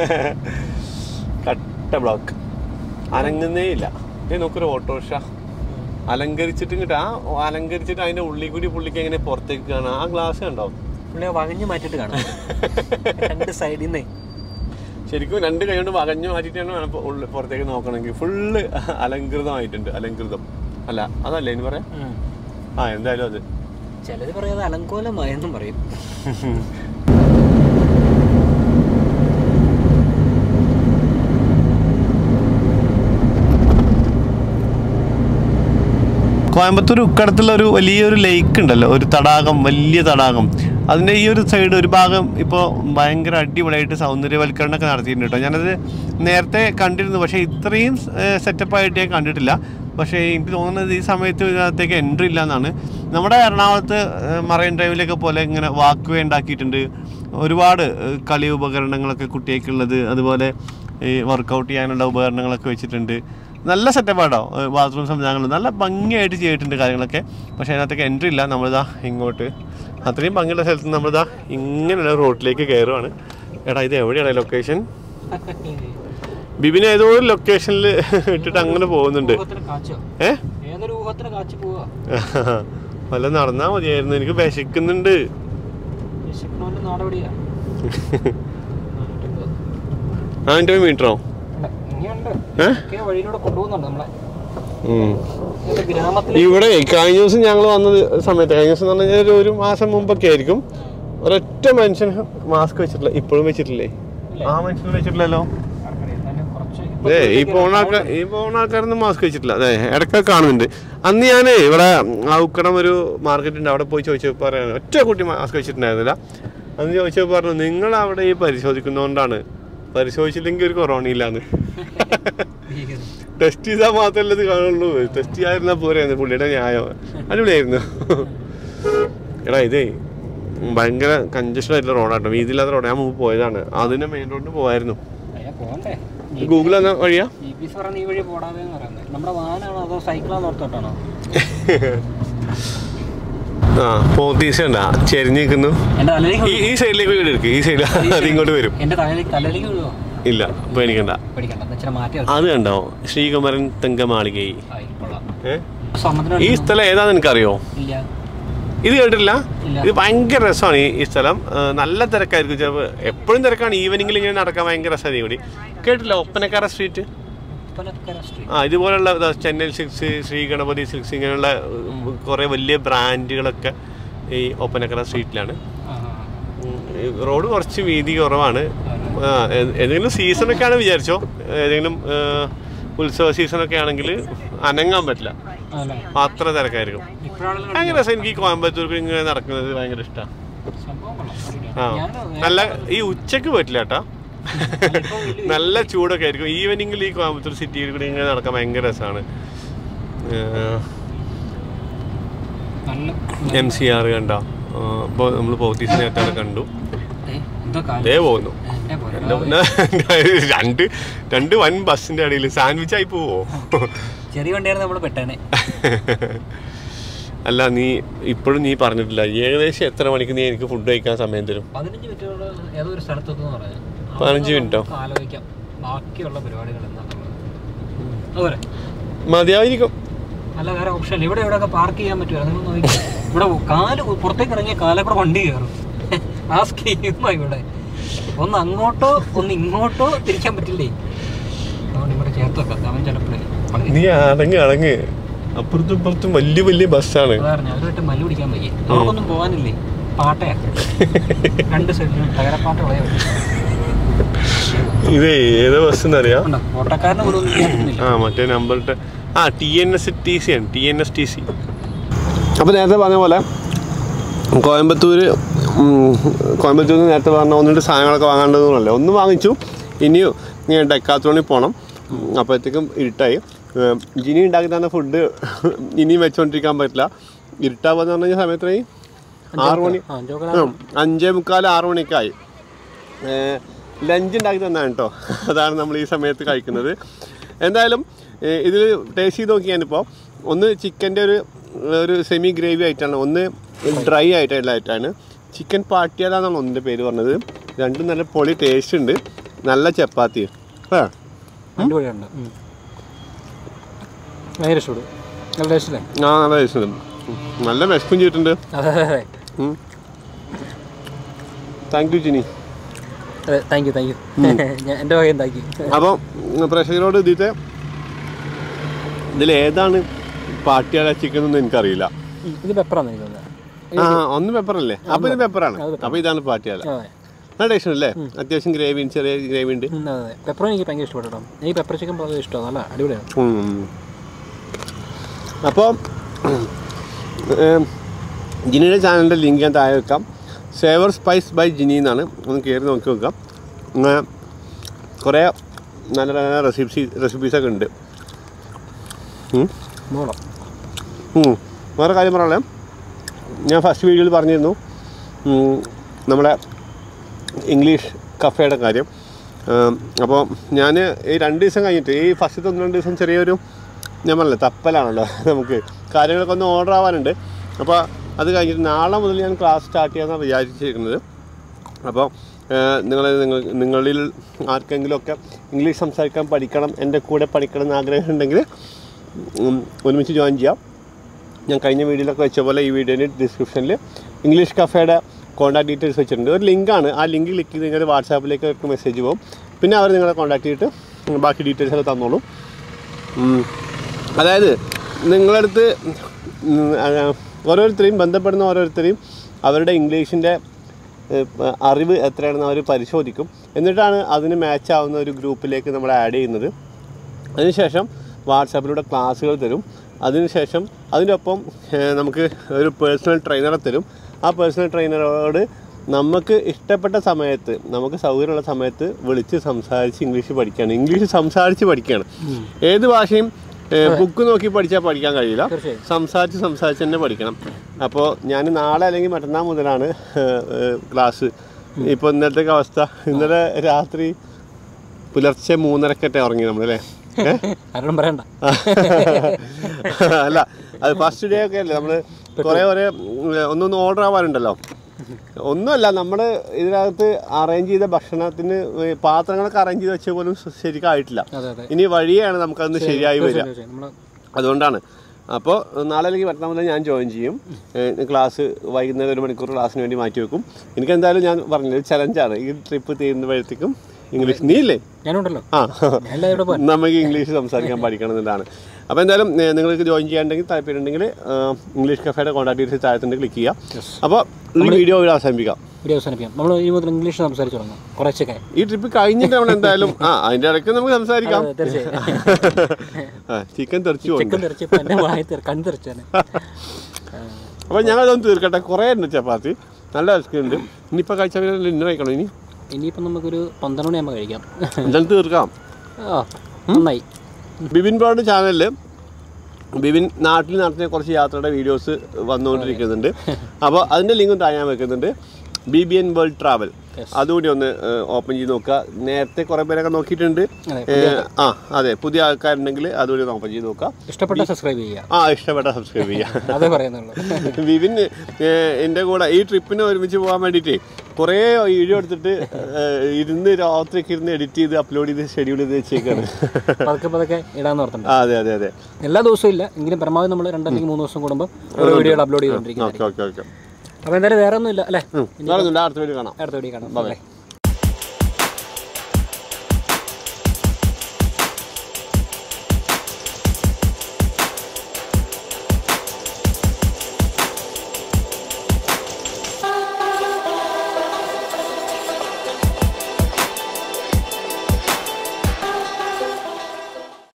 Speaker 1: കട്ട ബ്ലോക്ക് അനങ്ങുന്നേ ഇല്ല ഇത് നോക്കൊരു ഓട്ടോറിക്ഷ അലങ്കരിച്ചിട്ട് ഇങ്ങോട്ട് ആ അലങ്കരിച്ചിട്ട് അതിന്റെ ഉള്ളിൽ കൂടി പുള്ളിക്ക് എങ്ങനെ പുറത്തേക്ക് കാണാം ആ ഗ്ലാസ് കണ്ടോ
Speaker 6: പുള്ളിയെ വകഞ്ഞു മാറ്റിട്ട് കാണാം രണ്ട് സൈഡിൽ നിന്നേ
Speaker 1: ശരിക്കും രണ്ട് കൈ കൊണ്ട് വകഞ്ഞു മാറ്റിയിട്ടാണ് വേണം ഇപ്പൊ ഉള്ളിൽ പുറത്തേക്ക് നോക്കണമെങ്കിൽ ഫുള്ള് അലങ്കൃതമായിട്ടുണ്ട് അലങ്കൃതം അല്ല അതല്ലേ ഇനി പറയാം ആ എന്തായാലും അത്
Speaker 6: ചിലത് പറയാതെ അലങ്കോലമായെന്നും പറയും
Speaker 1: കോയമ്പത്തൂർ ഉക്കടത്തുള്ള ഒരു വലിയൊരു ലേക്ക് ഉണ്ടല്ലോ ഒരു തടാകം വലിയ തടാകം അതിൻ്റെ ഈ ഒരു സൈഡ് ഒരു ഭാഗം ഇപ്പോൾ ഭയങ്കര അടിപൊളിയായിട്ട് സൗന്ദര്യവൽക്കരണമൊക്കെ നടത്തിയിട്ടുണ്ട് കേട്ടോ ഞാനത് നേരത്തെ കണ്ടിരുന്നു പക്ഷേ ഇത്രയും സെറ്റപ്പായിട്ട് ഞാൻ കണ്ടിട്ടില്ല പക്ഷേ എനിക്ക് തോന്നുന്നത് ഈ സമയത്ത് ഇതിനകത്തേക്ക് എൻട്രി ഇല്ല എന്നാണ് നമ്മുടെ എറണാകുളത്ത് മറൈൻ ഡ്രൈവിലൊക്കെ പോലെ ഇങ്ങനെ വാക്ക് വേ ഉണ്ടാക്കിയിട്ടുണ്ട് ഒരുപാട് ഏഹ്, കളി ഉപകരണങ്ങളൊക്കെ കുട്ടികൾക്കുള്ളത് അതുപോലെ ഈ വർക്കൗട്ട് ചെയ്യാനുള്ള ഉപകരണങ്ങളൊക്കെ വെച്ചിട്ടുണ്ട് നല്ല സെറ്റപ്പാട്ടോ ബാത്റൂം സംവിധാനങ്ങൾ നല്ല ഭംഗിയായിട്ട് ചെയ്തിട്ടുണ്ട് കാര്യങ്ങളൊക്കെ പക്ഷേ അതിനകത്തേക്ക് എൻട്രി ഇല്ല നമ്മളിതാ ഇങ്ങോട്ട് അത്രയും ഭംഗിയുള്ള സ്ഥലത്ത് നിന്ന് നമ്മളിതാ ഇങ്ങനെയുള്ള റോഡിലേക്ക് കയറുവാണ് എടാ ഇത് എവിടെയാണ് ലൊക്കേഷൻ ബിബിന് ഏതോ ഒരു ലൊക്കേഷനിൽ ഇട്ടിട്ട് അങ്ങനെ പോകുന്നുണ്ട്
Speaker 6: ഊഹത്തിന് കാച്ചോ
Speaker 1: ഏ
Speaker 6: ഏതൊരു ഊഹത്തിന് കാച്ചു പോവാ
Speaker 1: വല്ല നടന്നാ മതിയായിരുന്നു എനിക്ക് വിശക്കുന്നുണ്ട്
Speaker 6: വിശക്കണോന്റെ നാടെവിടെയാ
Speaker 1: നാനൂറ്റി മീറ്ററോ
Speaker 6: ഇനിയുണ്ട്
Speaker 1: ഏ?
Speaker 6: ഒക്കെ വഴിയിലൂടെ കൊണ്ടുപോകുന്നുണ്ട് നമ്മളെ
Speaker 1: ഉം.
Speaker 6: ഇത് ഗ്രാമത്തിൽ
Speaker 1: ഇവിടെ കഴിഞ്ഞ ദിവസം ഞങ്ങൾ വന്ന സമയത്ത് കഴിഞ്ഞ ദിവസം എന്ന് പറഞ്ഞു കഴിഞ്ഞാൽ ഒരു- ഒരു മാസം മുമ്പൊക്കെ ആയിരിക്കും ഒരൊറ്റ മനുഷ്യൻ മാസ്ക് വെച്ചിട്ടില്ല ഇപ്പോഴും വെച്ചിട്ടില്ലേ ആ മനുഷ്യൻ വെച്ചിട്ടില്ലല്ലോ
Speaker 6: കുറച്ച്
Speaker 1: ഏ ഈ പോണ ആൾക്കാർ ഈ പോണ ആൾക്കാരൊന്നും മാസ്ക് വെച്ചിട്ടില്ല അതെ ഇടയ്ക്കൊക്കെ കാണുന്നുണ്ട് അന്ന് ഞാൻ ഇവിടെ ഔക്കടം ഒരു മാർക്കറ്റ് ഉണ്ട് അവിടെ പോയി ചോദിച്ചപ്പോൾ പറയാൻ ഒറ്റ കുട്ടി മാസ്ക് വെച്ചിട്ടുണ്ടായിരുന്നില്ല അന്ന് ചോദിച്ചപ്പോൾ പറഞ്ഞു നിങ്ങൾ അവിടെ ഈ പരിശോധിക്കുന്നതുകൊണ്ടാണ് പരിശോധിച്ചില്ലെങ്കിൽ ഒരു കൊറോണ ഇല്ലാന്ന് ടെസ്റ്റ് ചെയ്താൽ മാത്രമല്ല ഇത് കാണുള്ളൂ ടെസ്റ്റ് ചെയ്യാതിരുന്നാൽ പോരായിരുന്നു പുള്ളിയുടെ ന്യായം അടിപൊളിയായിരുന്നു എടാ ഇതേ ഭയങ്കര കഞ്ചഷൻ ആയിട്ടുള്ള റോഡാട്ടോ വീതിയില്ലാത്ത റോഡ് ഞാൻ മുമ്പ് പോയതാണ് അതിന് മെയിൻ റോഡിന് പോയായിരുന്നു
Speaker 6: അതിനെ പോകണ്ടേ
Speaker 1: ഗൂഗിൾ എന്ന വഴിയാ
Speaker 6: ജി പി എസ് പറയുന്നത് ഈ വഴി പോടാതെ എന്ന് പറയുന്നത് നമ്മുടെ വാഹനമാണോ അതോ സൈക്കിളാന്ന് ഓർത്തോട്ടാണോ
Speaker 1: ആ പോത്തീസ ഉണ്ടാ ചെരിഞ്ഞ് നിൽക്കുന്നു
Speaker 6: എന്റെ തലയിലേക്ക്
Speaker 1: ഈ ഈ സൈഡിലേക്ക് വീട് എടുക്ക് ഈ സൈഡിൽ അത് ഇങ്ങോട്ട് വരും
Speaker 6: എന്റെ തലയിലേക്ക് തലയിലേക്ക് വീഴുവോ
Speaker 1: ഇല്ല പേടിക്കണ്ട
Speaker 6: പേടിക്കണ്ട എന്ന് വെച്ചാൽ മാറ്റി
Speaker 1: അത് കണ്ടോ ശ്രീകുമരൻ തെങ്കമാളികൈ
Speaker 6: കൊള്ളാം
Speaker 1: ഏ
Speaker 6: സ്വർണ്ണത്തിന്
Speaker 1: ഈ സ്ഥലം ഏതാന്ന് എനിക്കറിയോ
Speaker 6: ഇല്ല
Speaker 1: ഇത് കേട്ടിട്ടില്ല
Speaker 6: ഇല്ല.
Speaker 1: ഇത് ഭയങ്കര രസമാണ് ഈ ഈ സ്ഥലം ആ, നല്ല തിരക്കായിരിക്കും ചിലപ്പോൾ എപ്പോഴും തിരക്കാണ് ഈവനിങ്ങിൽ ഇങ്ങനെ നടക്കാൻ ഭയങ്കര രസമാണ് കൂടി കേട്ടില്ല ഒപ്പനക്കാര സ്ട്രീറ്റ്
Speaker 6: ഉപ്പനക്കര സ്ട്രീറ്റ്
Speaker 1: ആ ഇതുപോലുള്ള ഇതാ ചെന്നൈ സിൽക്സ് ശ്രീ ഗണപതി സിൽക്സ് ഇങ്ങനെയുള്ള ഉം, കുറേ വലിയ ബ്രാൻഡുകളൊക്കെ ഈ ഒപ്പനക്കര സ്ട്രീറ്റിലാണ് ഉം, ഈ റോഡ് കുറച്ച് വീതി കുറവാണ് ആ, ഏ- ഏതെങ്കിലും സീസണൊക്കെയാണ് വിചാരിച്ചോ ഏതെങ്കിലും ഏ, ഉത്സവ സീസണൊക്കെ ആണെങ്കിൽ അനങ്ങാൻ പറ്റില്ല
Speaker 6: അതല്ലേ
Speaker 1: അത്ര തിരക്കായിരിക്കും
Speaker 6: ഇപ്പോഴാണല്ലോ
Speaker 1: ഭയങ്കര രസം എനിക്ക് ഈ കോയമ്പത്തൂർക്ക് ഇങ്ങനെ നടക്കുന്നത് ഭയങ്കര ഇഷ്ടമാണ്
Speaker 6: സംഭവം കൊള്ളാം
Speaker 1: ആ
Speaker 6: ഞാൻ
Speaker 1: നല്ല ഈ ഉച്ചക്ക് പറ്റില്ല കേട്ടോ നല്ല ചൂടൊക്കെ ആയിരിക്കും ഈവനിങ്ങിൽ ഈ കോയമ്പത്തൂർ സിറ്റിയിൽ കൂടി ഇങ്ങനെ നടക്കാൻ ഭയങ്കര രസമാണ്
Speaker 6: നല്ല
Speaker 1: എം സി ആർ കണ്ടോ ഇപ്പോൾ നമ്മൾ പോത്തീസ് നേരത്തെ കണ്ടു
Speaker 6: ഏ, എന്തോ കാര്യം
Speaker 1: ദേ പോകുന്നു
Speaker 6: എന്നെ പോലെ.
Speaker 1: എൻ്റെ മുന്നേ രണ്ട് രണ്ട് വൻ ബസ്സിന്റെ അടിയിൽ സാൻഡ്വിച്ച് ആയി പോവോ
Speaker 6: ചെറിയ വണ്ടിയായിരുന്നു നമ്മൾ പെട്ടേനെ
Speaker 1: അല്ല നീ ഇപ്പോഴും നീ പറഞ്ഞിട്ടില്ല ഏകദേശം എത്ര മണിക്ക് നീ എനിക്ക് ഫുഡ് കഴിക്കാൻ സമയം തരും
Speaker 6: പതിനഞ്ച് മിനിറ്റോട് ഏതോ ഒരു സ്ഥലത്തെന്ന് പറഞ്ഞു
Speaker 1: പതിനഞ്ച് മിനിറ്റോ?
Speaker 6: ആലോചിക്കാം ബാക്കിയുള്ള പരിപാടികൾ എന്താണെന്നുള്ളത് അതുപോലെ
Speaker 1: മതിയായിരിക്കും
Speaker 6: അല്ല വേറെ ഓപ്ഷൻ ഇല്ല ഇവിടെ ഇവിടെയൊക്കെ പാർക്ക് ചെയ്യാൻ പറ്റുമോ നിങ്ങൾ നോക്കി ഇവിടെ കാല് കു- പുറത്തേക്ക് ഇറങ്ങിയ കാലെ കൂടെ വണ്ടി കയറും ആ സ്കീമാ ഇവിടെ ഒന്ന് അങ്ങോട്ടോ ഒന്ന് ഇങ്ങോട്ടോ തിരിക്കാൻ പറ്റില്ലേ അതുകൊണ്ട് ഇവിടെ ചേർത്ത് വെക്കാം അവൻ ചിലപ്പോഴേ
Speaker 1: നീ അടങ്ങ് അടങ്ങ് അപ്പുറത്തും ഇപ്പുറത്തും വലിയ വലിയ ബസ്സാണ്
Speaker 6: അതാണ് അവരുമായിട്ട് മല്ലു പിടിക്കാൻ വയ്യ അവർക്കൊന്നും പോകാനില്ലേ പാട്ടയാ രണ്ട് സൈഡിലും തകരപ്പാട്ട ഉള്ളയോ
Speaker 1: ഇതേ ഏതോ ബസ് എന്നറിയാം
Speaker 6: ഉണ്ടോ ഓട്ടക്കാരനെ പോലും ഒന്നും ചെയ്യാൻ പറ്റുന്നില്ല
Speaker 1: ആ മറ്റേ നമ്പറിട്ട് ആ T N S T C ആണ് T N S T C അപ്പോൾ നേരത്തെ പറഞ്ഞ പോലെ കോയമ്പത്തൂർ കോയമ്പത്തൂർ നിന്ന് നേരത്തെ പറഞ്ഞ ഒന്ന് രണ്ട് സാധനങ്ങളൊക്കെ വാങ്ങേണ്ടതെന്നല്ലേ ഒന്ന് വാങ്ങിച്ചു ഇനിയും ഇങ്ങനെ ഡെക്കാത്തോണിൽ പോകണം അപ്പോഴത്തേക്കും ഇരുട്ടായി ഏം, ജിനി ഉണ്ടാക്കി തന്ന ഫുഡ് ഇനിയും വെച്ചുകൊണ്ടിരിക്കാൻ പറ്റില്ല ഇരുട്ടാവാന്ന് പറഞ്ഞു കഴിഞ്ഞാൽ സമയത്ത് ആറ് മണി
Speaker 6: ആ ജോക്കല
Speaker 1: ഉം, അഞ്ചേ മുക്കാൽ ആറ് മണിക്കായി ലഞ്ച് ഉണ്ടാക്കി തന്നാണ് കേട്ടോ അതാണ് നമ്മൾ ഈ സമയത്ത് കഴിക്കുന്നത് എന്തായാലും ഇതിൽ ടേസ്റ്റ് ചെയ്ത് നോക്കിയാണിപ്പോൾ ഒന്ന് ചിക്കൻ്റെ ഒരു ഒരു സെമി ഗ്രേവി ആയിട്ടാണ് ഒന്ന് ഡ്രൈ ആയിട്ടുള്ള ആയിട്ടാണ് ചിക്കൻ പാട്ടിയാല എന്നാണ് ഒന്നിൻ്റെ പേര് പറഞ്ഞത് രണ്ടും നല്ല പൊളി ടേസ്റ്റ് ഉണ്ട് നല്ല ചപ്പാത്തി ആ
Speaker 6: അടിപൊളിയുണ്ട് ഭയങ്കര ഇഷ്ടപ്പെട്ടു നല്ല ടേസ്റ്റ് അല്ലേ
Speaker 1: ആ നല്ല ടേസ്റ്റ് ഉണ്ട് ഉം, നല്ല വിശപ്പും ചെയ്തിട്ടുണ്ട്
Speaker 6: അതെ അതെ അതെ
Speaker 1: താങ്ക് യു ജിനി
Speaker 6: അതെ താങ്ക് യു താങ്ക് യു ഞാൻ എൻ്റെ വകയും താങ്ക് യു
Speaker 1: അപ്പോൾ പ്രേക്ഷകരോട് ഇതിത്തെ ഇതിൽ ഏതാണ് പാട്ടിയാല ചിക്കൻ എന്നൊന്നും എനിക്കറിയില്ല
Speaker 6: ഇത് പെപ്പറാന്ന് എനിക്ക് തോന്നുന്നത്
Speaker 1: ആ ഒന്ന് പെപ്പറല്ലേ അപ്പോൾ ഇത് പെപ്പറാണ് അപ്പോൾ ഇതാണ് പാട്ടിയാല
Speaker 6: അതെ
Speaker 1: നല്ല ടേസ്റ്റ് അല്ലേ അത്യാവശ്യം ഗ്രേവി ചെറിയ ഗ്രേവി ഉണ്ട്
Speaker 6: ഉം, അതെ പെപ്പറും എനിക്ക് ഭയങ്കര ഇഷ്ടപ്പെട്ടു കേട്ടോ എനിക്ക് പെപ്പർ ചിക്കൻ വളരെ ഇഷ്ടമാണ് നല്ല അടിപൊളിയാണ്
Speaker 1: ഉം. അപ്പോൾ ജിനിയുടെ ചാനലിൻ്റെ ലിങ്ക് ഞാൻ താഴെ വെക്കാം സേവർ സ്പൈസ് ബൈ ജിനി എന്നാണ് ഒന്ന് കയറി നോക്കി നോക്കാം അങ്ങനെ കുറേ നല്ല നല്ല റെസിപ്പീസ് റെസിപ്പീസൊക്കെ ഉണ്ട് ഉം.
Speaker 6: മോളോ
Speaker 1: ഉം. വേറെ കാര്യം പറയാം ഞാൻ ഫസ്റ്റ് വീഡിയോയിൽ പറഞ്ഞിരുന്നു ഉം, നമ്മുടെ ഇംഗ്ലീഷ് കഫേയുടെ കാര്യം അപ്പോൾ ഞാൻ ഈ രണ്ട് ദിവസം കഴിഞ്ഞിട്ട് ഈ ഫസ്റ്റത്തെ ഒന്ന് രണ്ട് ദിവസം ചെറിയൊരു ഞാൻ പറഞ്ഞില്ല തപ്പലാണല്ലോ നമുക്ക് കാര്യങ്ങളൊക്കെ ഒന്ന് ഓർഡർ ആവാനുണ്ട് അപ്പോൾ അത് കഴിഞ്ഞിട്ട് നാളെ മുതൽ ഞാൻ ക്ലാസ് സ്റ്റാർട്ട് ചെയ്യാമെന്നാണ് വിചാരിച്ചിരിക്കുന്നത് അപ്പോൾ നിങ്ങൾ നിങ്ങൾ നിങ്ങളിൽ ആർക്കെങ്കിലുമൊക്കെ ഇംഗ്ലീഷ് സംസാരിക്കാൻ പഠിക്കണം എൻ്റെ കൂടെ പഠിക്കണം എന്ന് ആഗ്രഹമുണ്ടെങ്കിൽ ഉം, ഒരുമിച്ച് ജോയിൻ ചെയ്യാം ഞാൻ കഴിഞ്ഞ വീഡിയോയിലൊക്കെ വെച്ച പോലെ ഈ വീഡിയോൻ്റെ ഡിസ്ക്രിപ്ഷനിൽ ഇംഗ്ലീഷ് കഫേയുടെ കോൺടാക്ട് ഡീറ്റെയിൽസ് വെച്ചിട്ടുണ്ട് ഒരു ലിങ്കാണ് ആ ലിങ്ക് ക്ലിക്ക് ചെയ്ത് കഴിഞ്ഞാൽ വാട്സാപ്പിലേക്ക് അവർക്ക് മെസ്സേജ് പോകും പിന്നെ അവർ നിങ്ങളെ കോൺടാക്ട് ചെയ്തിട്ട് ബാക്കി ഡീറ്റെയിൽസ് ഒക്കെ തന്നോളൂ ഉം. അതായത് നിങ്ങളടുത്ത് ഉം, ആ, ഓരോരുത്തരെയും ബന്ധപ്പെടുന്ന ഓരോരുത്തരെയും അവരുടെ ഇംഗ്ലീഷിൻ്റെ ഏഹ്, അറിവ് എത്രയാണെന്ന് അവർ പരിശോധിക്കും എന്നിട്ടാണ് അതിന് മാച്ച് ആവുന്ന ഒരു ഗ്രൂപ്പിലേക്ക് നമ്മൾ ആഡ് ചെയ്യുന്നത് അതിനുശേഷം വാട്സാപ്പിലൂടെ ക്ലാസ്സുകൾ തരും അതിനുശേഷം അതിൻ്റെ ഒപ്പം ഏഹ്, നമുക്ക് ഒരു പേഴ്സണൽ ട്രെയിനറെ തരും ആ പേഴ്സണൽ ട്രെയിനറോട് നമുക്ക് ഇഷ്ടപ്പെട്ട സമയത്ത് നമുക്ക് സൗകര്യമുള്ള സമയത്ത് വിളിച്ച് സംസാരിച്ച് ഇംഗ്ലീഷ് പഠിക്കുകയാണ് ഇംഗ്ലീഷ് സംസാരിച്ച് പഠിക്കുകയാണ് ഏത് ഭാഷയും ബുക്ക് നോക്കി പഠിച്ചാൽ പഠിക്കാൻ കഴിയില്ല
Speaker 6: തീർച്ചയായും.
Speaker 1: സംസാരിച്ച് സംസാരിച്ച് തന്നെ പഠിക്കണം അപ്പോൾ ഞാൻ നാളെ അല്ലെങ്കിൽ മറ്റന്നാൾ മുതലാണ് ക്ലാസ് ഇപ്പോൾ ഇന്നത്തെ അവസ്ഥ ഇന്നലെ രാത്രി പുലർച്ചെ മൂന്നരക്കട്ടെ ഉറങ്ങി നമ്മളല്ലേ ഏ?
Speaker 6: ആരോടും പറയണ്ട
Speaker 1: അല്ല അത് ഫസ്റ്റ് ഡേ ഒക്കെ അല്ലേ നമ്മള് കുറെ കുറെ ഒന്നൊന്ന് ഓർഡർ ആവാനുണ്ടല്ലോ ഒന്നുമല്ല നമ്മൾ ഇതിനകത്ത് അറേഞ്ച് ചെയ്ത ഭക്ഷണത്തിന് ഈ പാത്രങ്ങളൊക്കെ അറേഞ്ച് ചെയ്ത് വെച്ച പോലും ശരിക്കും ആയിട്ടില്ല
Speaker 6: അതെ അതെ
Speaker 1: ഇനി വഴിയാണ് നമുക്കതൊന്ന് ശരിയായി വരിക
Speaker 6: നമ്മൾ
Speaker 1: അതുകൊണ്ടാണ് അപ്പോൾ നാളെ അല്ലെങ്കിൽ മറ്റന്നാൾ മുതൽ ഞാൻ ജോയിൻ ചെയ്യും ഏഹ് ക്ലാസ് വൈകുന്നേരം ഒരു മണിക്കൂർ ക്ലാസ്സിന് വേണ്ടി മാറ്റി വെക്കും എനിക്ക് എന്തായാലും ഞാൻ പറഞ്ഞത് ചലഞ്ചാണ് ഈ ട്രിപ്പ് തീരുമ്പോഴത്തേക്കും ഇംഗ്ലീഷ് നീ ഇല്ലേ
Speaker 6: ഞാനുണ്ടല്ലോ
Speaker 1: ആ
Speaker 6: ഞാൻ എല്ലാ ഇവിടെ പോകാൻ
Speaker 1: നമുക്ക് ഇംഗ്ലീഷ് സംസാരിക്കാൻ പഠിക്കണം എന്നതാണ് അപ്പോൾ എന്തായാലും ഏ, നിങ്ങൾക്ക് ജോയിൻ ചെയ്യാണ്ടെങ്കിൽ താല്പര്യമുണ്ടെങ്കിൽ ആ, ഇംഗ്ലീഷ് കഫേയുടെ കോൺടാക്ട് ഡീറ്റെയിൽസ് താഴത്തുണ്ട് ക്ലിക്ക് ചെയ്യാം അപ്പോൾ ഈ വീഡിയോ ഇവിടെ അവസാനിപ്പിക്കാം
Speaker 6: വീഡിയോ അവസാനിപ്പിക്കാം നമ്മൾ ഇനി മുതൽ ഇംഗ്ലീഷ് സംസാരിച്ച് തുടങ്ങാം കുറച്ചൊക്കെ
Speaker 1: ഈ ട്രിപ്പ് കഴിഞ്ഞിട്ട് നമ്മൾ എന്തായാലും ആ അതിൻ്റെ ഇടയ്ക്ക് നമുക്ക് സംസാരിക്കാം
Speaker 6: അതെ, തീർച്ചയായും
Speaker 1: ചിക്കൻ തെറിച്ചു പോകും
Speaker 6: ചെക്കൻ തെറിച്ചപ്പോൾ എൻ്റെ വായി തെറി കണ്ണ് തെറിച്ചാണ്
Speaker 1: അപ്പോൾ ഞങ്ങളതൊന്ന് തീർക്കട്ടെ കുറേ ഉണ്ട് ചപ്പാത്തി നല്ല ഉണ്ട് ഇനിയിപ്പോൾ കഴിച്ചാൽ ഇന്ന കഴിക്കണം ഇനി
Speaker 6: ഇനിയിപ്പം നമുക്കൊരു പന്ത്രണ്ട് മണിയാകുമ്പോൾ കഴിക്കാം
Speaker 1: എന്തായാലും തീർക്കാം
Speaker 6: ആ നന്നായി
Speaker 1: ബിബിൻ ബ്രോഡ് ചാനലിൽ ബിബിൻ നാട്ടിൽ നടത്തിയ കുറച്ച് യാത്രയുടെ വീഡിയോസ് വന്നുകൊണ്ടിരിക്കുന്നുണ്ട് അപ്പോൾ അതിൻ്റെ ലിങ്കും താഴെ ഞാൻ വെക്കുന്നുണ്ട് B B N world travel അതുകൂടി ഒന്ന് ഓപ്പൺ ചെയ്ത് നോക്കുക നേരത്തെ കുറേ പേരൊക്കെ നോക്കിയിട്ടുണ്ട്
Speaker 6: അതെ,
Speaker 1: ഏഹ്, ആ അതെ പുതിയ ആൾക്കാരുണ്ടെങ്കിൽ അതുകൂടി ഒന്ന് ഓപ്പൺ ചെയ്ത് നോക്കുക
Speaker 6: ഇഷ്ടപ്പെട്ട സബ്സ്ക്രൈബ് ചെയ്യുക
Speaker 1: ആ ഇഷ്ടപ്പെട്ട സബ്സ്ക്രൈബ് ചെയ്യുക
Speaker 6: അതേ പറയുന്നുള്ളൂ
Speaker 1: വിപിൻ ഏഹ്, എൻ്റെ കൂടെ ഈ ട്രിപ്പിന് ഒരുമിച്ച് പോകാൻ വേണ്ടിയിട്ട് കുറേ വീഡിയോ എടുത്തിട്ട് ഏഹ്, ഇരുന്ന് രാത്രിയൊക്കെ ഇരുന്ന് എഡിറ്റ് ചെയ്ത് അപ്ലോഡ് ചെയ്ത് ഷെഡ്യൂൾ ചെയ്ത് വെച്ചേക്കാണ്
Speaker 6: പതുക്കെ പതുക്കെ ഇടാന്ന് ഓർത്തുണ്ട്
Speaker 1: ആ, അതെ അതെ അതെ
Speaker 6: എല്ലാ ദിവസവും ഇല്ല എങ്കിലും പരമാവധി നമ്മൾ രണ്ടല്ലെങ്കിൽ മൂന്ന് ദിവസം കൂടുമ്പോൾ ഓരോ വീഡിയോകൾ അപ്ലോഡ് ചെയ്തുകൊണ്ടിരിക്കുന്നത്
Speaker 1: ഓക്കെ ഓക്കെ ഓക്കെ
Speaker 6: അപ്പോൾ എന്തായാലും വേറെ ഒന്നും ഇല്ല അല്ലേ
Speaker 1: നാളെ അടുത്ത വീഡിയോ കാണാം
Speaker 6: അടുത്ത വീഡിയോ കാണാം ബൈ